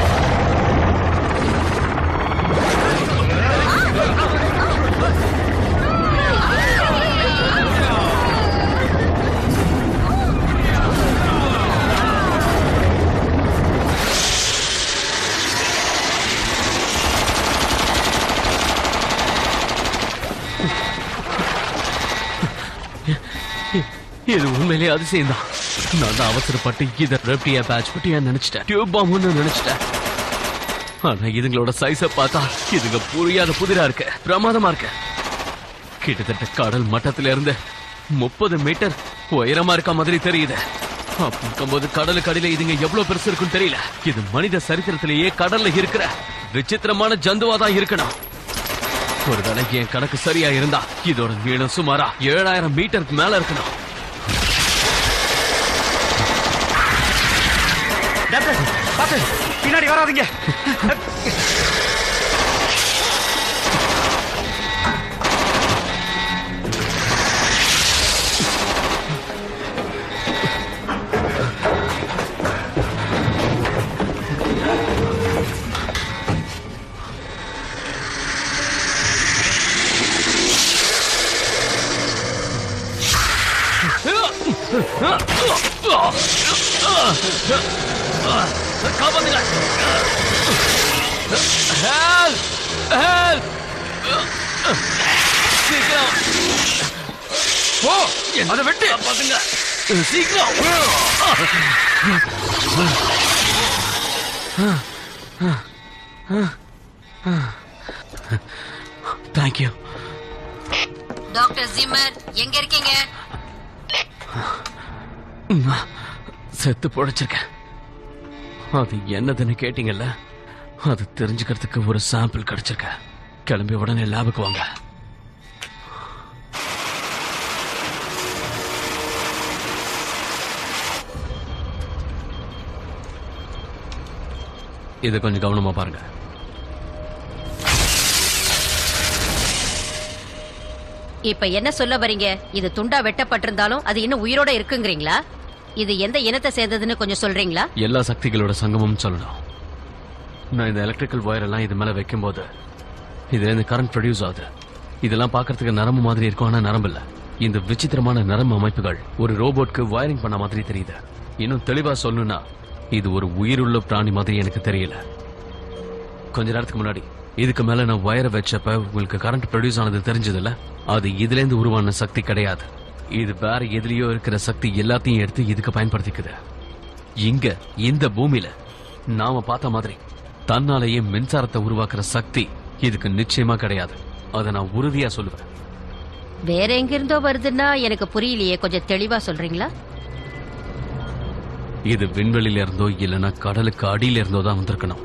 இது உண்மையிலேயே அதிசயம் தான் நான் தான் அவசரப்பட்டு இதை ரெப்டியா பேட்ச் பட்டியா நினைச்சிட்டேன் டியூப் பாம்புன்னு நினைச்சிட்டேன் ஆனா இதுங்களோட சைஸ பார்த்தா இதுங்க புரியாத புதிரா இருக்கு பிரமாதமா இருக்கு கிட்டத்தட்ட கடல் மட்டத்துல இருந்து முப்பது மீட்டர் உயரமா இருக்க மாதிரி தெரியுது அப்படி இருக்கும்போது கடலுக்கு அடியில இதுங்க எவ்வளவு பெருசு இருக்குன்னு தெரியல இது மனித சரித்திரத்திலேயே கடல்ல இருக்கிற விசித்திரமான ஜந்துவா தான் இருக்கணும் ஒருவேளை என் கணக்கு சரியா இருந்தா இதோட நீளம் சுமாரா ஏழாயிரம் மீட்டருக்கு மேல இருக்கணும் டாக்டர் பாத்து பின்னாடி வராதீங்க காப்பாத்துங்க ஹெல்ப் ஹெல்ப் சீக்கிரம் ஓ அதை வெட்டு காப்பாத்துங்க சீக்கிரம் தேங்க்யூ டாக்டர் ஜிம்மர் எங்க இருக்கீங்க செத்து பொழைச்சிருக்கேன் அது என்னதுன்னு கேட்டீங்கல்ல அது தெரிஞ்சுக்கிறதுக்கு ஒரு சாம்பிள் கிடைச்சிருக்க கிளம்பி உடனே லேபுக்கு வாங்க இதை கொஞ்சம் கவனமா பாருங்க இப்ப என்ன சொல்ல வரீங்க இது துண்டா வெட்டப்பட்டிருந்தாலும் அது இன்னும் உயிரோட இருக்குங்கிறீங்களா இது எந்த இனத்தை சேர்ந்ததுன்னு கொஞ்சம் சொல்றீங்களா எல்லா சக்திகளோட சங்கமம் சொல்லணும் நான் இந்த எலக்ட்ரிக்கல் ஒயர் எல்லாம் இது மேல வைக்கும்போது இதுல இருந்து கரண்ட் ப்ரொடியூஸ் ஆகுது இதெல்லாம் பார்க்கறதுக்கு நரம்பு மாதிரி இருக்கும் ஆனா நரம்பு இல்ல இந்த விசித்திரமான நரம்பு அமைப்புகள் ஒரு ரோபோட்க்கு வயரிங் பண்ண மாதிரி தெரியுது இன்னும் தெளிவா சொல்லணும்னா இது ஒரு உயிருள்ள பிராணி மாதிரி எனக்கு தெரியல கொஞ்ச நேரத்துக்கு முன்னாடி இதுக்கு மேல நான் வயரை வச்சப்ப உங்களுக்கு கரண்ட் ப்ரொடியூஸ் ஆனது தெரிஞ்சதுல அது இதுல இருந்து உருவான சக்தி கிடையாது இது வேற எதுலயோ இருக்கிற சக்தி எல்லாத்தையும் எடுத்து இதுக்கு பயன்படுத்திக்குது இங்க இந்த பூமியில நாம பார்த்த மாதிரி தன்னாலேயே மின்சாரத்தை உருவாக்குற சக்தி இதுக்கு நிச்சயமா கிடையாது அதை நான் உறுதியா சொல்லுவேன் வேற எங்க இருந்தோ வருதுன்னா எனக்கு புரியலையே கொஞ்சம் தெளிவா சொல்றீங்களா இது விண்வெளியில இருந்தோ இல்லைன்னா கடலுக்கு அடியில இருந்தோ தான் வந்திருக்கணும்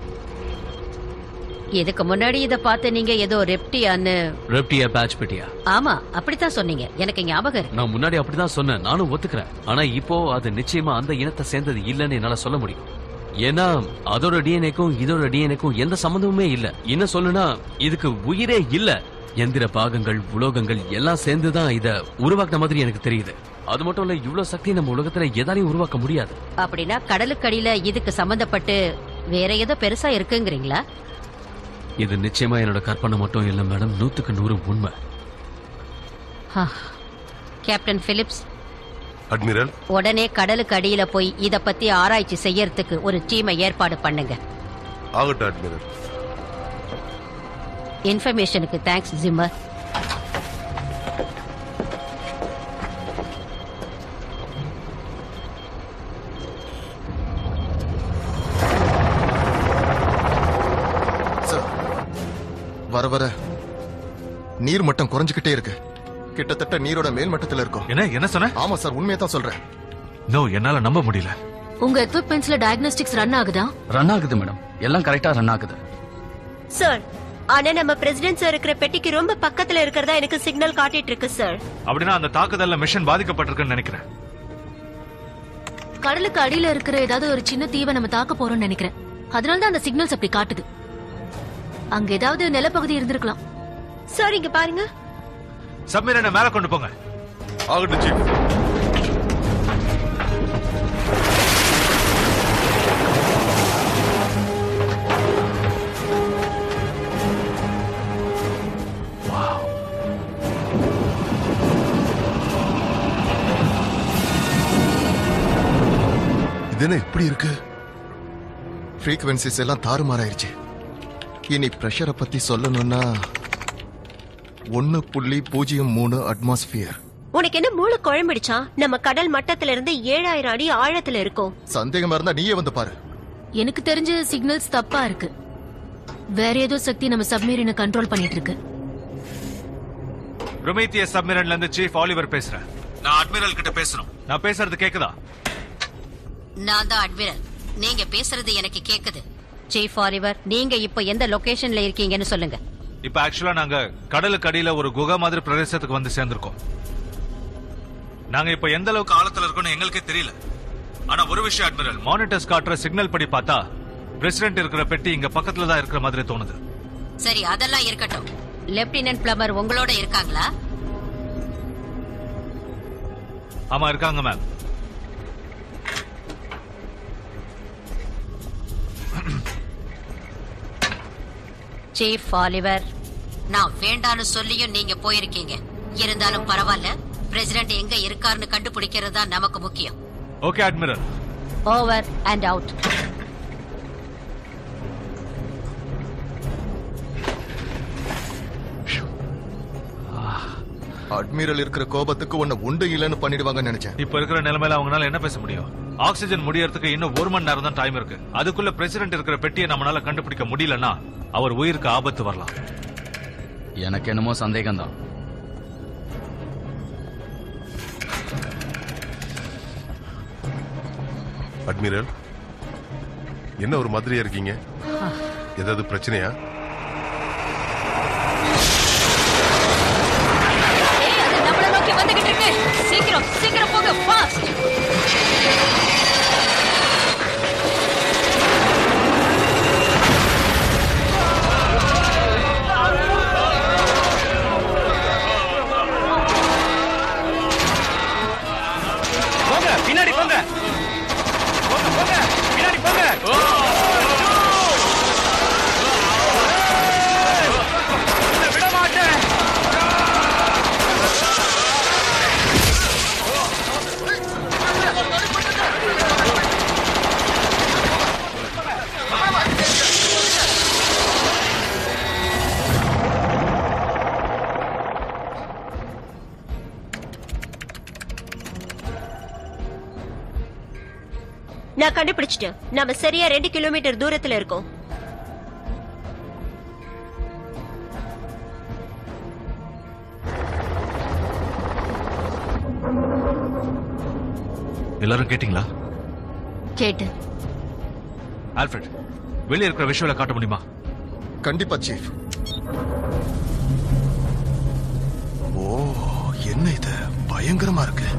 இதுக்கு முன்னாடி இத பார்த்து நீங்க ஏதோ ரெப்டியான்னு ரெப்டியா பேட்ச் பெட்டியா ஆமா அப்படித்தான் சொன்னீங்க எனக்கு ஞாபகம் இருக்கு நான் முன்னாடி அப்படிதான் சொன்னேன் நானும் ஒத்துக்கிறேன் ஆனா இப்போ அது நிச்சயமா அந்த இனத்தை சேர்ந்தது இல்லைன்னு என்னால சொல்ல முடியும் ஏன்னா அதோட டிஎன்ஏக்கும் இதோட டிஎன்ஏக்கும் எந்த சம்மந்தமுமே இல்ல என்ன சொல்லுனா இதுக்கு உயிரே இல்ல எந்திர பாகங்கள் உலோகங்கள் எல்லாம் சேர்ந்துதான் இத உருவாக்குன மாதிரி எனக்கு தெரியுது அது மட்டும் இல்ல இவ்வளவு சக்தி நம்ம உலகத்துல எதாலையும் உருவாக்க முடியாது அப்படின்னா கடலுக்கடியில இதுக்கு சம்பந்தப்பட்டு வேற ஏதோ பெருசா இருக்குங்கிறீங்களா இது நிச்சயமா என்னோட கற்பனை மட்டும் இல்ல மேடம் நூத்துக்கு நூறு உண்மை ஹா. கேப்டன் பிலிப்ஸ் அட்மிரல் உடனே கடலுக்கு அடியில போய் இத பத்தி ஆராய்ச்சி செய்யறதுக்கு ஒரு டீமை ஏற்பாடு பண்ணுங்க ஆகட்டும் அட்மிரல் இன்ஃபர்மேஷனுக்கு தேங்க்ஸ் ஜிம்மர் சார் வர வர நீர் மட்டம் குறைஞ்சுக்கிட்டே இருக்கு கிட்டத்தட்ட நீரோட மேல் மட்டத்துல இருக்கும் என்ன என்ன சொன்ன ஆமா சார் உண்மையை தான் சொல்றேன் நோ என்னால நம்ப முடியல உங்க எக்யூப்மெண்ட்ஸ்ல டயக்னோஸ்டிக்ஸ் ரன் ஆகுதா ரன் ஆகுது மேடம் எல்லாம் கரெக்டா ரன் ஆகுது சார் ஆனா நம்ம பிரசிடென்ட் சார் இருக்கிற பெட்டிக்கு ரொம்ப பக்கத்துல இருக்கிறதா எனக்கு சிக்னல் காட்டிட்டு இருக்கு சார் அப்படின்னா அந்த தாக்குதல்ல மிஷன் பாதிக்கப்பட்டிருக்குன்னு நினைக்கிறேன் கடலுக்கு அடியில இருக்கிற ஏதாவது ஒரு சின்ன தீவை நம்ம தாக்க போறோம்னு நினைக்கிறேன் அதனால தான் அந்த சிக்னல்ஸ் அப்படி காட்டுது அங்க ஏதாவது நிலப்பகுதி இருந்திருக்கலாம் சார் இங்க பாருங்க சப்மீரனை மேல கொண்டு போங்க ஆகட்டும் சீஃப் இது என்ன இப்படி இருக்கு ஃப்ரீக்வன்சிஸ் எல்லாம் தாறுமாறாயிருச்சு இனி பிரஷரை பத்தி சொல்லணும்னா ஒன்னு புள்ளி பூஜ்ஜியம் மூணு அட்மாஸ்பியர் உனக்கு என்ன மூளை குழம்பிடுச்சா நம்ம கடல் மட்டத்துல இருந்து ஏழாயிரம் அடி ஆழத்துல இருக்கோம் சந்தேகமா இருந்தா நீயே வந்து பாரு எனக்கு தெரிஞ்ச சிக்னல்ஸ் தப்பா இருக்கு வேற ஏதோ சக்தி நம்ம சப்மீரினை கண்ட்ரோல் பண்ணிட்டு இருக்கு ப்ரொமேத்திய சப்மரன்ல இருந்து சீஃப் ஆலிவர் பேசுறேன் நான் அட்மிரல் கிட்ட பேசணும் நான் பேசுறது கேக்குதா நான் தான் அட்மிரல் நீங்க பேசுறது எனக்கு கேக்குது சீஃப் ஆலிவர் நீங்க இப்ப எந்த லொகேஷன்ல இருக்கீங்கன்னு சொல்லுங்க இப்ப ஆக்சுவலா நாங்க கடலுக்கு அடியில ஒரு குகை மாதிரி பிரதேசத்துக்கு வந்து சேர்ந்திருக்கோம் நாங்க இப்ப எந்த அளவுக்கு ஆழத்துல இருக்கோம்னு எங்களுக்கே தெரியல ஆனா ஒரு விஷயம் அட்மிரல் மானிட்டர்ஸ் காட்டுற சிக்னல் படி பார்த்தா பிரசிடென்ட் இருக்கிற பெட்டி இங்க பக்கத்துல தான் இருக்கிற மாதிரி தோணுது சரி அதெல்லாம் இருக்கட்டும் லெப்டினன்ட் பிளமர் உங்களோட இருக்காங்களா ஆமா இருக்காங்க மேம் சீஃப் ஆலிவர் நான் வேண்டான்னு சொல்லியும் நீங்க போயிருக்கீங்க இருந்தாலும் பரவாயில்ல பிரசிடென்ட் எங்க இருக்காருன்னு கண்டுபிடிக்கிறது தான் நமக்கு முக்கியம் okay admiral over and out admiral இருக்கிற கோபத்துக்கு உன்னை உண்டு இல்லைன்னு பண்ணிடுவாங்கன்னு நினைச்சேன் இப்ப இருக்கிற நிலைமையில அவங்களால என்ன பேச முடியும் ஆக்சிஜன் முடியறதுக்கு இன்னும் ஒரு மணி நேரம் தான் டைம் இருக்கு அதுக்குள்ள பிரசிடென்ட் இருக்கிற பெட்டியை நம்மளால கண்டுபிடிக்க முடியலன்னா அவர் உயிருக்கு ஆபத்து வரலாம் எனக்கு என்னமோ சந்தேகம் தான் அட்மிரல் என்ன ஒரு மாதிரியா இருக்கீங்க ஏதாவது பிரச்சனையா ஏய், அது நம்மள நோக்கி வந்துகிட்டு இருக்கு சீக்கிரம் சீக்கிரம் போங்க ஃபாஸ்ட் போங்க பின்னாடி போங்க போங்க போங்க பின்னாடி போங்க உன்னை விட மாட்டேன் நான் கண்டுபிடிச்சிட்டேன் நாம சரியா ரெண்டு கிலோமீட்டர் தூரத்துல இருக்கோம் எல்லாரும் கேட்டீங்களா கேட்டு ஆல்ஃபிரட் வெளியே இருக்கிற விஷுவலை காட்ட முடியுமா கண்டிப்பா சீஃப் ஓ என்ன இது பயங்கரமா இருக்கு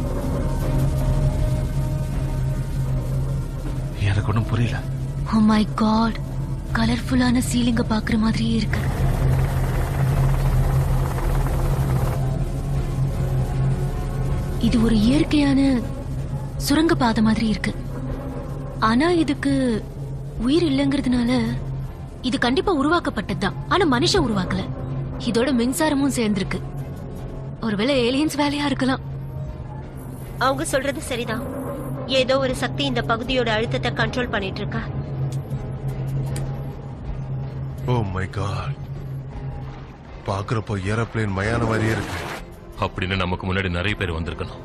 எனக்கு ஒன்றும் புரியல ஓ மை காட் கலர்ஃபுல்லான சீலிங்க பாக்குற மாதிரியே இருக்கு இது ஒரு இயற்கையான சுரங்க பாதை மாதிரி இருக்கு ஆனா இதுக்கு உயிர் இல்லைங்கிறதுனால இது கண்டிப்பா உருவாக்கப்பட்டதுதான் ஆனா மனுஷன் உருவாக்கல இதோட மின்சாரமும் சேர்ந்திருக்கு ஒருவேளை ஏலியன்ஸ் வேலையா இருக்கலாம் அவங்க சொல்றது சரிதான் ஏதோ ஒரு சக்தி இந்த பகுதியோட அழுத்தத்தை கண்ட்ரோல் பண்ணிட்டு இருக்கா ஓ மை காட் பாக்குறப்போ ஏரோப்ளேன் மயான மாதிரியே இருக்கு அப்படின்னு நமக்கு முன்னாடி நிறைய பேர் வந்திருக்கணும்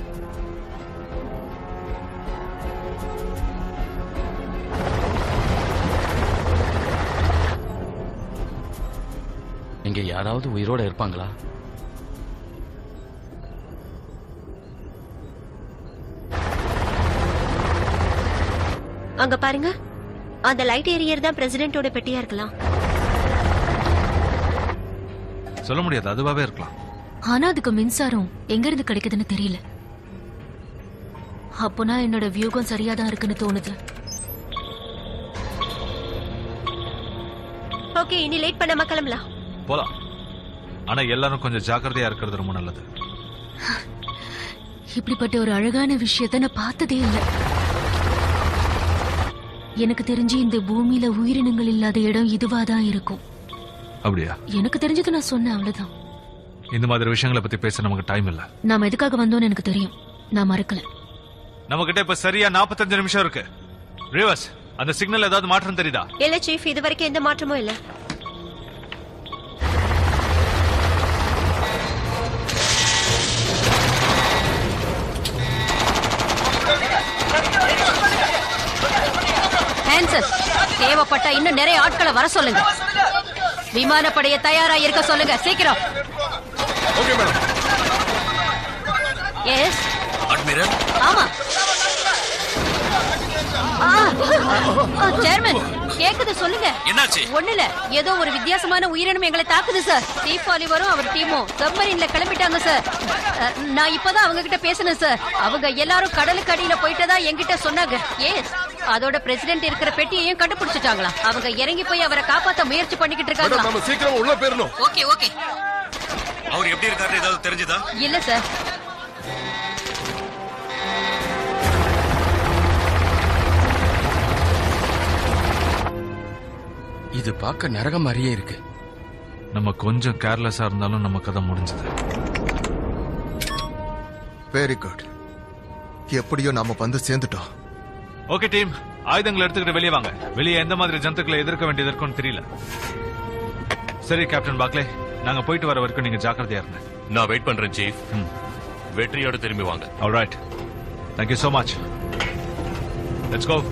இங்க யாராவது உயிரோட இருப்பாங்களா அங்க பாருங்க அந்த லைட் ஏரியர் தான் பிரசிடென்ட்டோட பெட்டியா இருக்கலாம் சொல்ல முடியாது அதுவாவே இருக்கலாம் ஆனா அதுக்கு மின்சாரம் எங்க இருந்து கிடைக்குதுன்னு தெரியல அப்போனா என்னோட வியூகம் சரியாதான் இருக்குன்னு தோணுது ஓகே இனி லேட் பண்ணாம கிளம்பலாம் போலாம் ஆனா எல்லாரும் கொஞ்சம் ஜாக்கிரதையா இருக்கிறது ரொம்ப நல்லது இப்படிப்பட்ட ஒரு அழகான விஷயத்தை நான் பார்த்ததே இல்லை எனக்கு தெரிஞ்சு இந்த பூமியில உயிரினங்கள் இல்லாத இடம் இதுவாதான் இருக்கும் அப்படியா எனக்கு தெரிஞ்சது நான் சொன்னேன் அவ்வளவுதான் இந்த மாதிரி விஷயங்களை பத்தி பேச நமக்கு டைம் இல்ல நாம எதுக்காக வந்தோம்னு எனக்கு தெரியும் நான் மறக்கல நம்ம கிட்ட இப்ப சரியா 45 நிமிஷம் இருக்கு ரிவர்ஸ் அந்த சிக்னல் ஏதாவது மாற்றம் தெரியுதா இல்ல சீஃப் இது வரைக்கும் எந்த மாற்றமும் இல்ல ஹேன்சன் தேவைப்பட்டா இன்னும் நிறைய ஆட்களை வர சொல்லுங்க விமானப்படைய தயாரா இருக்க சொல்லுங்க சீக்கிரம் ஓகே மேடம் எஸ் அட்மிரல் ஆமா ஆ, ஆ, சேர்மன் கேக்குது சொல்லுங்க என்னாச்சு ஒண்ணு இல்ல ஏதோ ஒரு வித்தியாசமான உயிரினம் எங்களை தாக்குது சார் தீப் ஆலிவரும் அவர் டீமும் சப்மரீன்ல கிளம்பிட்டாங்க சார் அ, நான் இப்பதான் அவங்க கிட்ட பேசினேன் சார் அவங்க எல்லாரும் கடலுக்கு அடியில போயிட்டதா என்கிட்ட சொன்னாங்க எஸ் அதோட பிரசிடென்ட் இருக்கிற பெட்டியையும் கண்டுபிடிச்சிட்டாங்களா அவங்க இறங்கி போய் அவரை காப்பாத்த முயற்சி பண்ணிக்கிட்டு மேடம் இருக்காங்களா நம்ம சீக்கிரம் உள்ள போயிடணும் ஓகே ஓகே அவர் எப்படி இருக்காரு ஏதாவது தெரிஞ்சுதா இல்ல சார் இது பார்க்க நரகம் மாதிரியே இருக்கு நம்ம கொஞ்சம் கேர்லெஸ்ஸா இருந்தாலும் நம்ம கதை முடிஞ்சது வெரி குட் எப்படியோ நாம வந்து சேர்ந்துட்டோம் ஓகே டீம் ஆயுதங்களை எடுத்துக்கிட்டு வெளியே வாங்க வெளியே எந்த மாதிரி ஜந்துக்களை எதிர்க்க வேண்டியது இருக்கும்னு தெரியல சரி கேப்டன் பாக்லே நாங்க போயிட்டு வர வரைக்கும் நீங்க ஜாக்கிரதையா இருங்க நான் வெயிட் பண்றேன் சீஃப் வெற்றியோட திரும்பி வாங்க alright thank you so much let's go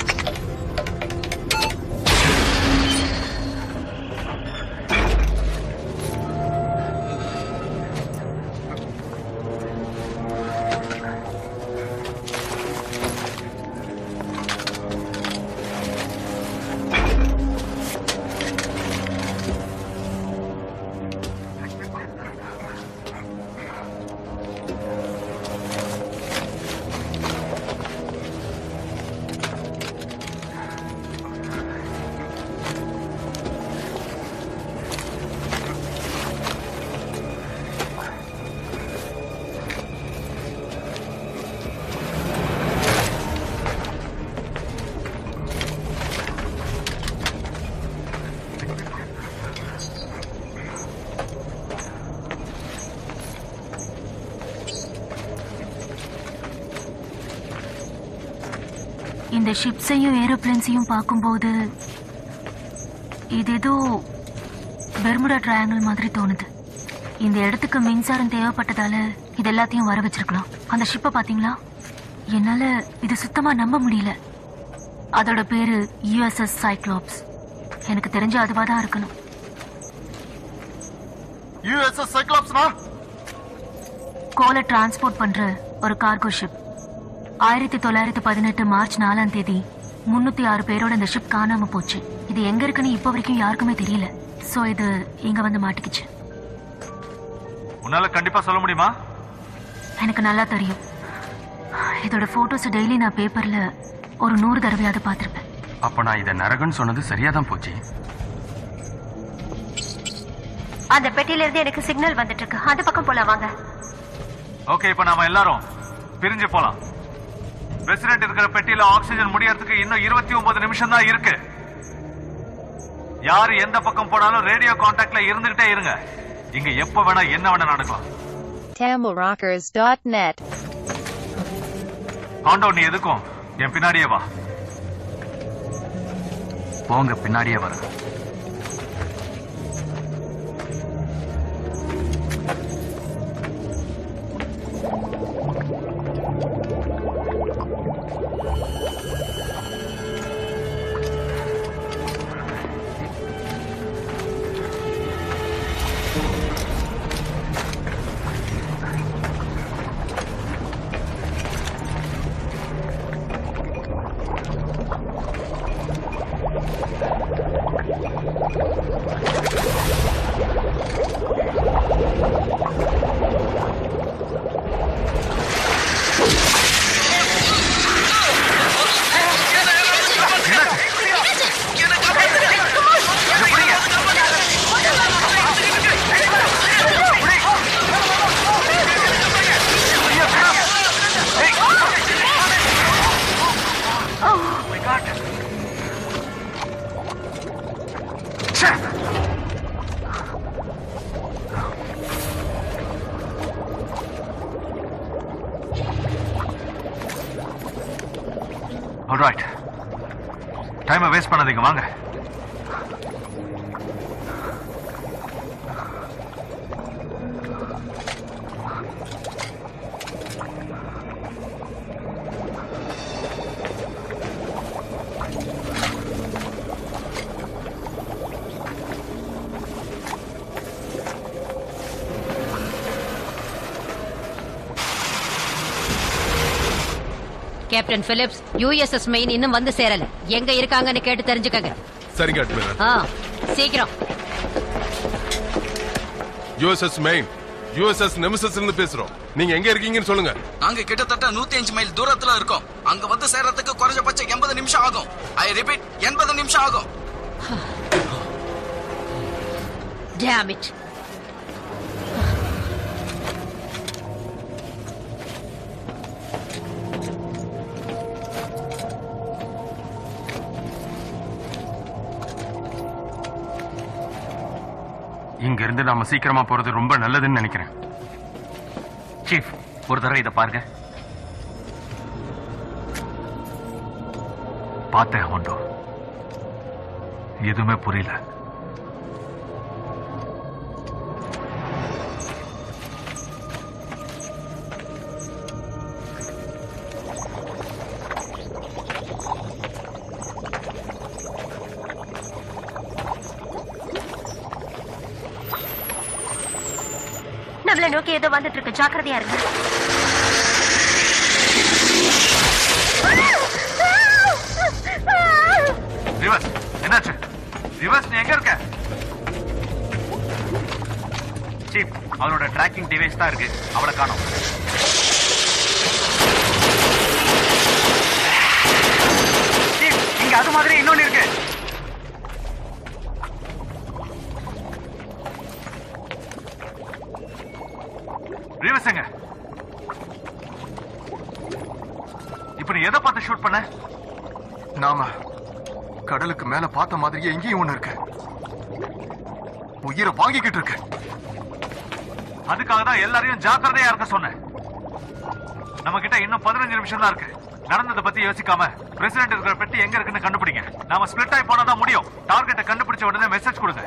இந்த ஷிப்ஸையும் ஏரோப்ளேன்ஸையும் பார்க்கும்போது இது ஏதோ பெர்முடா ட்ரையாங்கிள் மாதிரி தோணுது இந்த இடத்துக்கு மின்சாரம் தேவைப்பட்டதால இது எல்லாத்தையும் வர வச்சிருக்கலாம் அந்த ஷிப்பை பாத்தீங்களா என்னால இது சுத்தமா நம்ப முடியல அதோட பேரு யுஎஸ்எஸ் சைக்ளோப்ஸ் எனக்கு தெரிஞ்ச அதுவா தான் இருக்கணும் யூஎஸ்எஸ் சைக்ளாப்ஸ்னா கோலை டிரான்ஸ்போர்ட் பண்ற ஒரு கார்கோ ஷிப் ஆயிரத்தி தொள்ளாயிரத்தி பதினெட்டு மார்ச் நாலாம் தேதி முன்னூத்தி ஆறு பேரோட இந்த ஷிப் காணாம போச்சு இது எங்க இருக்குன்னு இப்ப வரைக்கும் யாருக்குமே தெரியல சோ இது இங்க வந்து மாட்டிக்கிச்சு உன்னால கண்டிப்பா சொல்ல முடியுமா எனக்கு நல்லா தெரியும் இதோட போட்டோஸ் டெய்லி நான் பேப்பர்ல ஒரு நூறு தடவையாவது பார்த்திருப்பேன் அப்ப நான் இத நரகன்னு சொன்னது சரியா தான் போச்சு அந்த பெட்டியில இருந்து எனக்கு சிக்னல் வந்துட்டு இருக்கு அந்த பக்கம் போலாம் வாங்க ஓகே இப்ப நாம எல்லாரும் பிரிஞ்சு போலாம் பிரசிடென்ட் இருக்கிற பெட்டியில ஆக்சிஜன் முடியறதுக்கு இன்னும் இருபத்தி ஒன்பது நிமிஷம் தான் இருக்கு யாரு எந்த பக்கம் போனாலும் ரேடியோ கான்டாக்ட்ல இருந்துகிட்டே இருங்க இங்க எப்ப வேணா என்ன வேணா நடக்கலாம் TamilRockers.net. ஆண்டோ நீ எதுக்கும் என் பின்னாடியே வா போங்க பின்னாடியே வர ஆல்ரைட் டைமை வேஸ்ட் பண்ணாதீங்க வாங்க கேப்டன் பிலிப்ஸ் யுஎஸ்எஸ் மெயின் இன்னும் வந்து சேரல எங்க இருக்காங்கன்னு கேட்டு தெரிஞ்சுக்கங்க சரிங்க அட்மிரல் ஆ சீக்கிரம் யூஎஸ்எஸ் மெயின் யூஎஸ்எஸ் நெமிசஸ் இருந்து பேசுறோம் நீங்க எங்க இருக்கீங்கன்னு சொல்லுங்க நாங்க கிட்டத்தட்ட நூத்தி அஞ்சு மைல் தூரத்துல இருக்கோம் அங்க வந்து சேர்றதுக்கு குறைஞ்சபட்சம் எண்பது நிமிஷம் ஆகும் ஐ ரிப்பீட் எண்பது நிமிஷம் ஆகும் Damn it. இங்க இருந்து நாம சீக்கிரமா போறது ரொம்ப நல்லதுன்னு நினைக்கிறேன் சீஃப் ஒரு தடவை இதை பாருங்க பார்த்தேன் ஹோண்டோ எதுவுமே புரியல நம்மள நோக்கி ஏதோ வந்துட்டு இருக்கு ஜாக்கிரதையா இருங்க ரிவர்ஸ் என்னாச்சு ரிவர்ஸ் நீ எங்க இருக்க சீப் அவளோட ட்ராக்கிங் டிவைஸ் தான் இருக்கு அவளை காணோம் சீப் இங்க அது மாதிரி இன்னொன்னு இருக்கு ரிவர்ஸ் எங்க இப்ப நீ எதை பார்த்து ஷூட் பண்ண நாம கடலுக்கு மேல பார்த்த மாதிரியே எங்கேயும் ஒண்ணு இருக்கு உயிரை வாங்கிக்கிட்டு இருக்கு அதுக்காக தான் எல்லாரையும் ஜாக்கிரதையா இருக்க சொன்னேன் நம்ம கிட்ட இன்னும் பதினஞ்சு நிமிஷம் தான் இருக்கு நடந்ததை பத்தி யோசிக்காம பிரசிடென்ட் இருக்கிற பெட்டி எங்க இருக்குன்னு கண்டுபிடிங்க நாம ஸ்பிளிட் ஆகி போனா தான் முடியும் டார்கெட்டை கண்டுபிடிச்ச உடனே மெசேஜ் கொடுங்க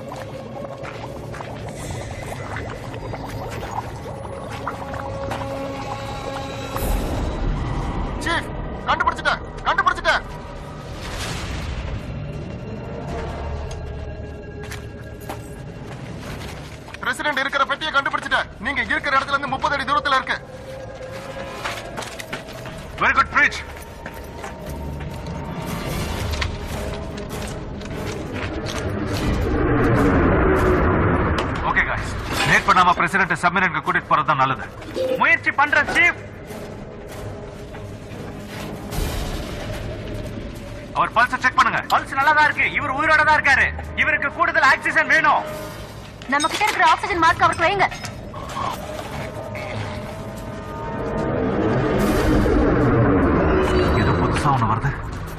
சீஃப் கண்டுபிடிச்சிட்டேன் கண்டுபிடிச்சிட்டேன் பிரசிடென்ட் இருக்கிற பெட்டியை கண்டுபிடிச்சிட்டேன் நீங்க இருக்கிற இடத்துல இருந்து முப்பது அடி தூரத்துல இருக்கு very good breach okay guys லேட் பண்ணாம பிரசிடென்ட் சப்மினருக்கு கூட்டிட்டு போறது தான் நல்லது முயற்சி பண்றேன் சீப் அவர் பல்ஸ் செக் பண்ணுங்க பல்ஸ் நல்லா தான் இருக்கு இவர் உயிரோட தான் இருக்காரு இவருக்கு கூடுதல் ஆக்சிஜன் வேணும் நம்ம கிட்ட இருக்கிற ஆக்சிஜன் மாஸ்க் அவருக்கு வைங்க ஏதோ புதுசா ஒண்ணு வருது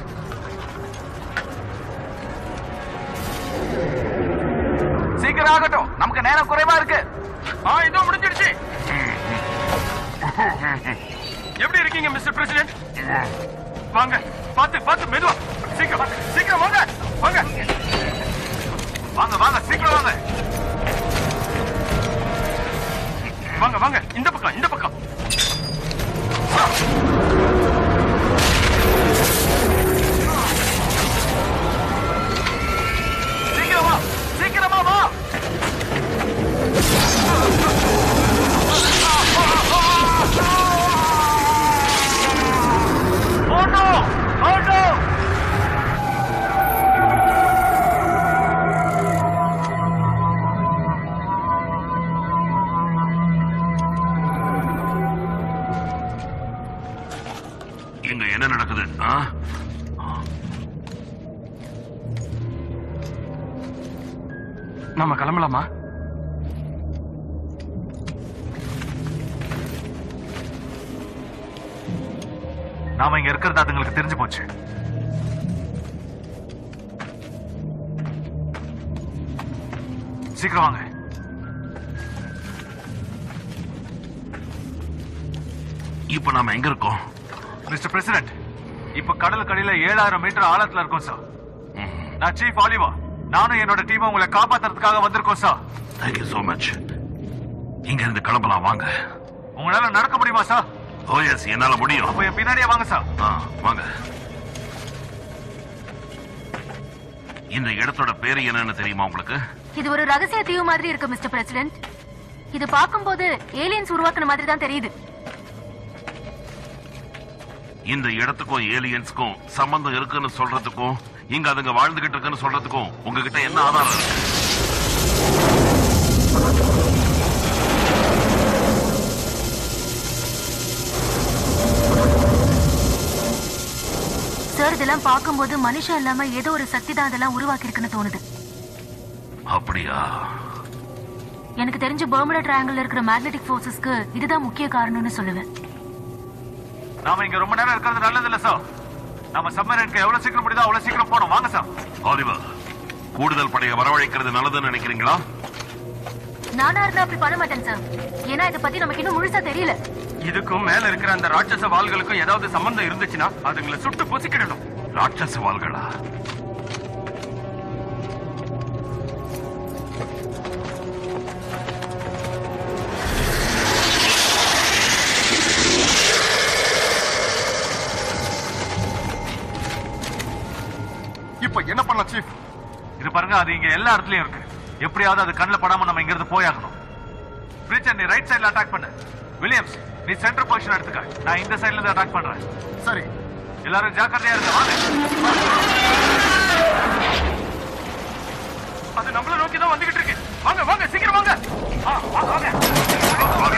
சீக்கிரம் ஆகட்டும் நமக்கு நேரம் குறைவா இருக்கு ஆ இதோ முடிஞ்சிடுச்சு எப்படி இருக்கீங்க மிஸ்டர் பிரசிடென்ட் வாங்க பார்த்து பார்த்து மெதுவா சீக்கிரம் வாங்க. சீக்கிரம் வாங்க வாங்க வாங்க வாங்க சீக்கிரம் வாங்க வாங்க வாங்க இந்த பக்கம் இந்த பக்கம் சீக்கிரமா சீக்கிரமா வா Oh no! Oh no! இங்க என்ன நடக்குது ஆ? நாம கிளம்பலாமா நாம இங்க இருக்கிறது அதுங்களுக்கு தெரிஞ்சு போச்சு சீக்கிரம் வாங்க இப்ப நாம எங்க இருக்கோம் மிஸ்டர் பிரசிடென்ட் இப்ப கடலுக்கு அடியில ஏழாயிரம் மீட்டர் ஆழத்துல இருக்கோம் சார் நான் சீஃப் ஆலிவா நானும் என்னோட டீம் உங்களை காப்பாத்துறதுக்காக வந்திருக்கோம் சார் தேங்க்யூ சோ மச் இங்க இருந்து கிளம்பலாம் வாங்க உங்களால நடக்க முடியுமா சார் ஓ எஸ் என்னால முடியும் அப்ப என் பின்னாடியே வாங்க சார் ஆ, வாங்க இந்த இடத்தோட பேரு என்னன்னு தெரியுமா உங்களுக்கு இது ஒரு ரகசிய தீவு மாதிரி இருக்கு மிஸ்டர் பிரசிடென்ட் இது பார்க்கும்போது ஏலியன்ஸ் உருவாக்குன மாதிரி தான் தெரியுது இந்த இடத்துக்கும் ஏலியன்ஸ்க்கும் சம்பந்தம் இருக்குன்னு சொல்றதுக்கும் இங்க அதுங்க வாழ்ந்துகிட்டு இருக்குன்னு சொல்றதுக்கும் உங்ககிட்ட என்ன ஆதாரம் இருக்கு சார் இதெல்லாம் பார்க்கும்போது மனுஷன் இல்லாம ஏதோ ஒரு சக்தி தான் இதெல்லாம் உருவாக்கி இருக்குன்னு தோணுது அப்படியா எனக்கு தெரிஞ்ச பர்முடா ட்ரையாங்கிள் இருக்கிற மேக்னெட்டிக் ஃபோர்ஸஸ்க்கு இதுதான் முக்கிய காரணம்னு சொல்லுவேன் நாம இங்க ரொம்ப நேரம் இருக்கிறது நல்லது இல்ல சார் நம்ம சப்மரனுக்கு எவ்வளவு சீக்கிரம் முடியுதோ அவ்வளவு சீக்கிரம் போனோம் வாங்க சார் ஆலிவர் கூடுதல் படையை வரவழைக்கிறது நல்லதுன்னு நினைக்கிறீங்களா நானா இருந்தா அப்படி பண்ண மாட்டேன் சார் ஏன்னா இதை பத்தி நமக்கு இன்னும் முழுசா தெரியல இதுக்கும் மேல இருக்கிற அந்த ராட்சச வாள்களுக்கும் ஏதாவது சம்பந்தம் இருந்துச்சுன்னா அதுங்களை சுட்டு பொசிக்கிடணும் ராட்சச வாள்களா இப்ப என்ன பண்ணலாம் சீஃப் இது பாருங்க அது இங்க எல்லா இடத்துலயும் இருக்கு எப்படியாவது அது கண்ணுல படாம நம்ம இங்க இருந்து போயாகணும் பிரீச்சர் நீ ரைட் சைடுல அட்டாக் பண்ணு வில்லியம்ஸ் நீ சென்டர் பொசிஷன் எடுத்துக்க நான் இந்த சைடுல இருந்து அட்டாக் பண்றேன் சரி எல்லாரும் ஜாக்கிரதையா இருங்க வாங்க அது நம்மள நோக்கி தான் வந்துகிட்டு இருக்கு வாங்க வாங்க சீக்கிரம் வாங்க ஆ, வாங்க வாங்க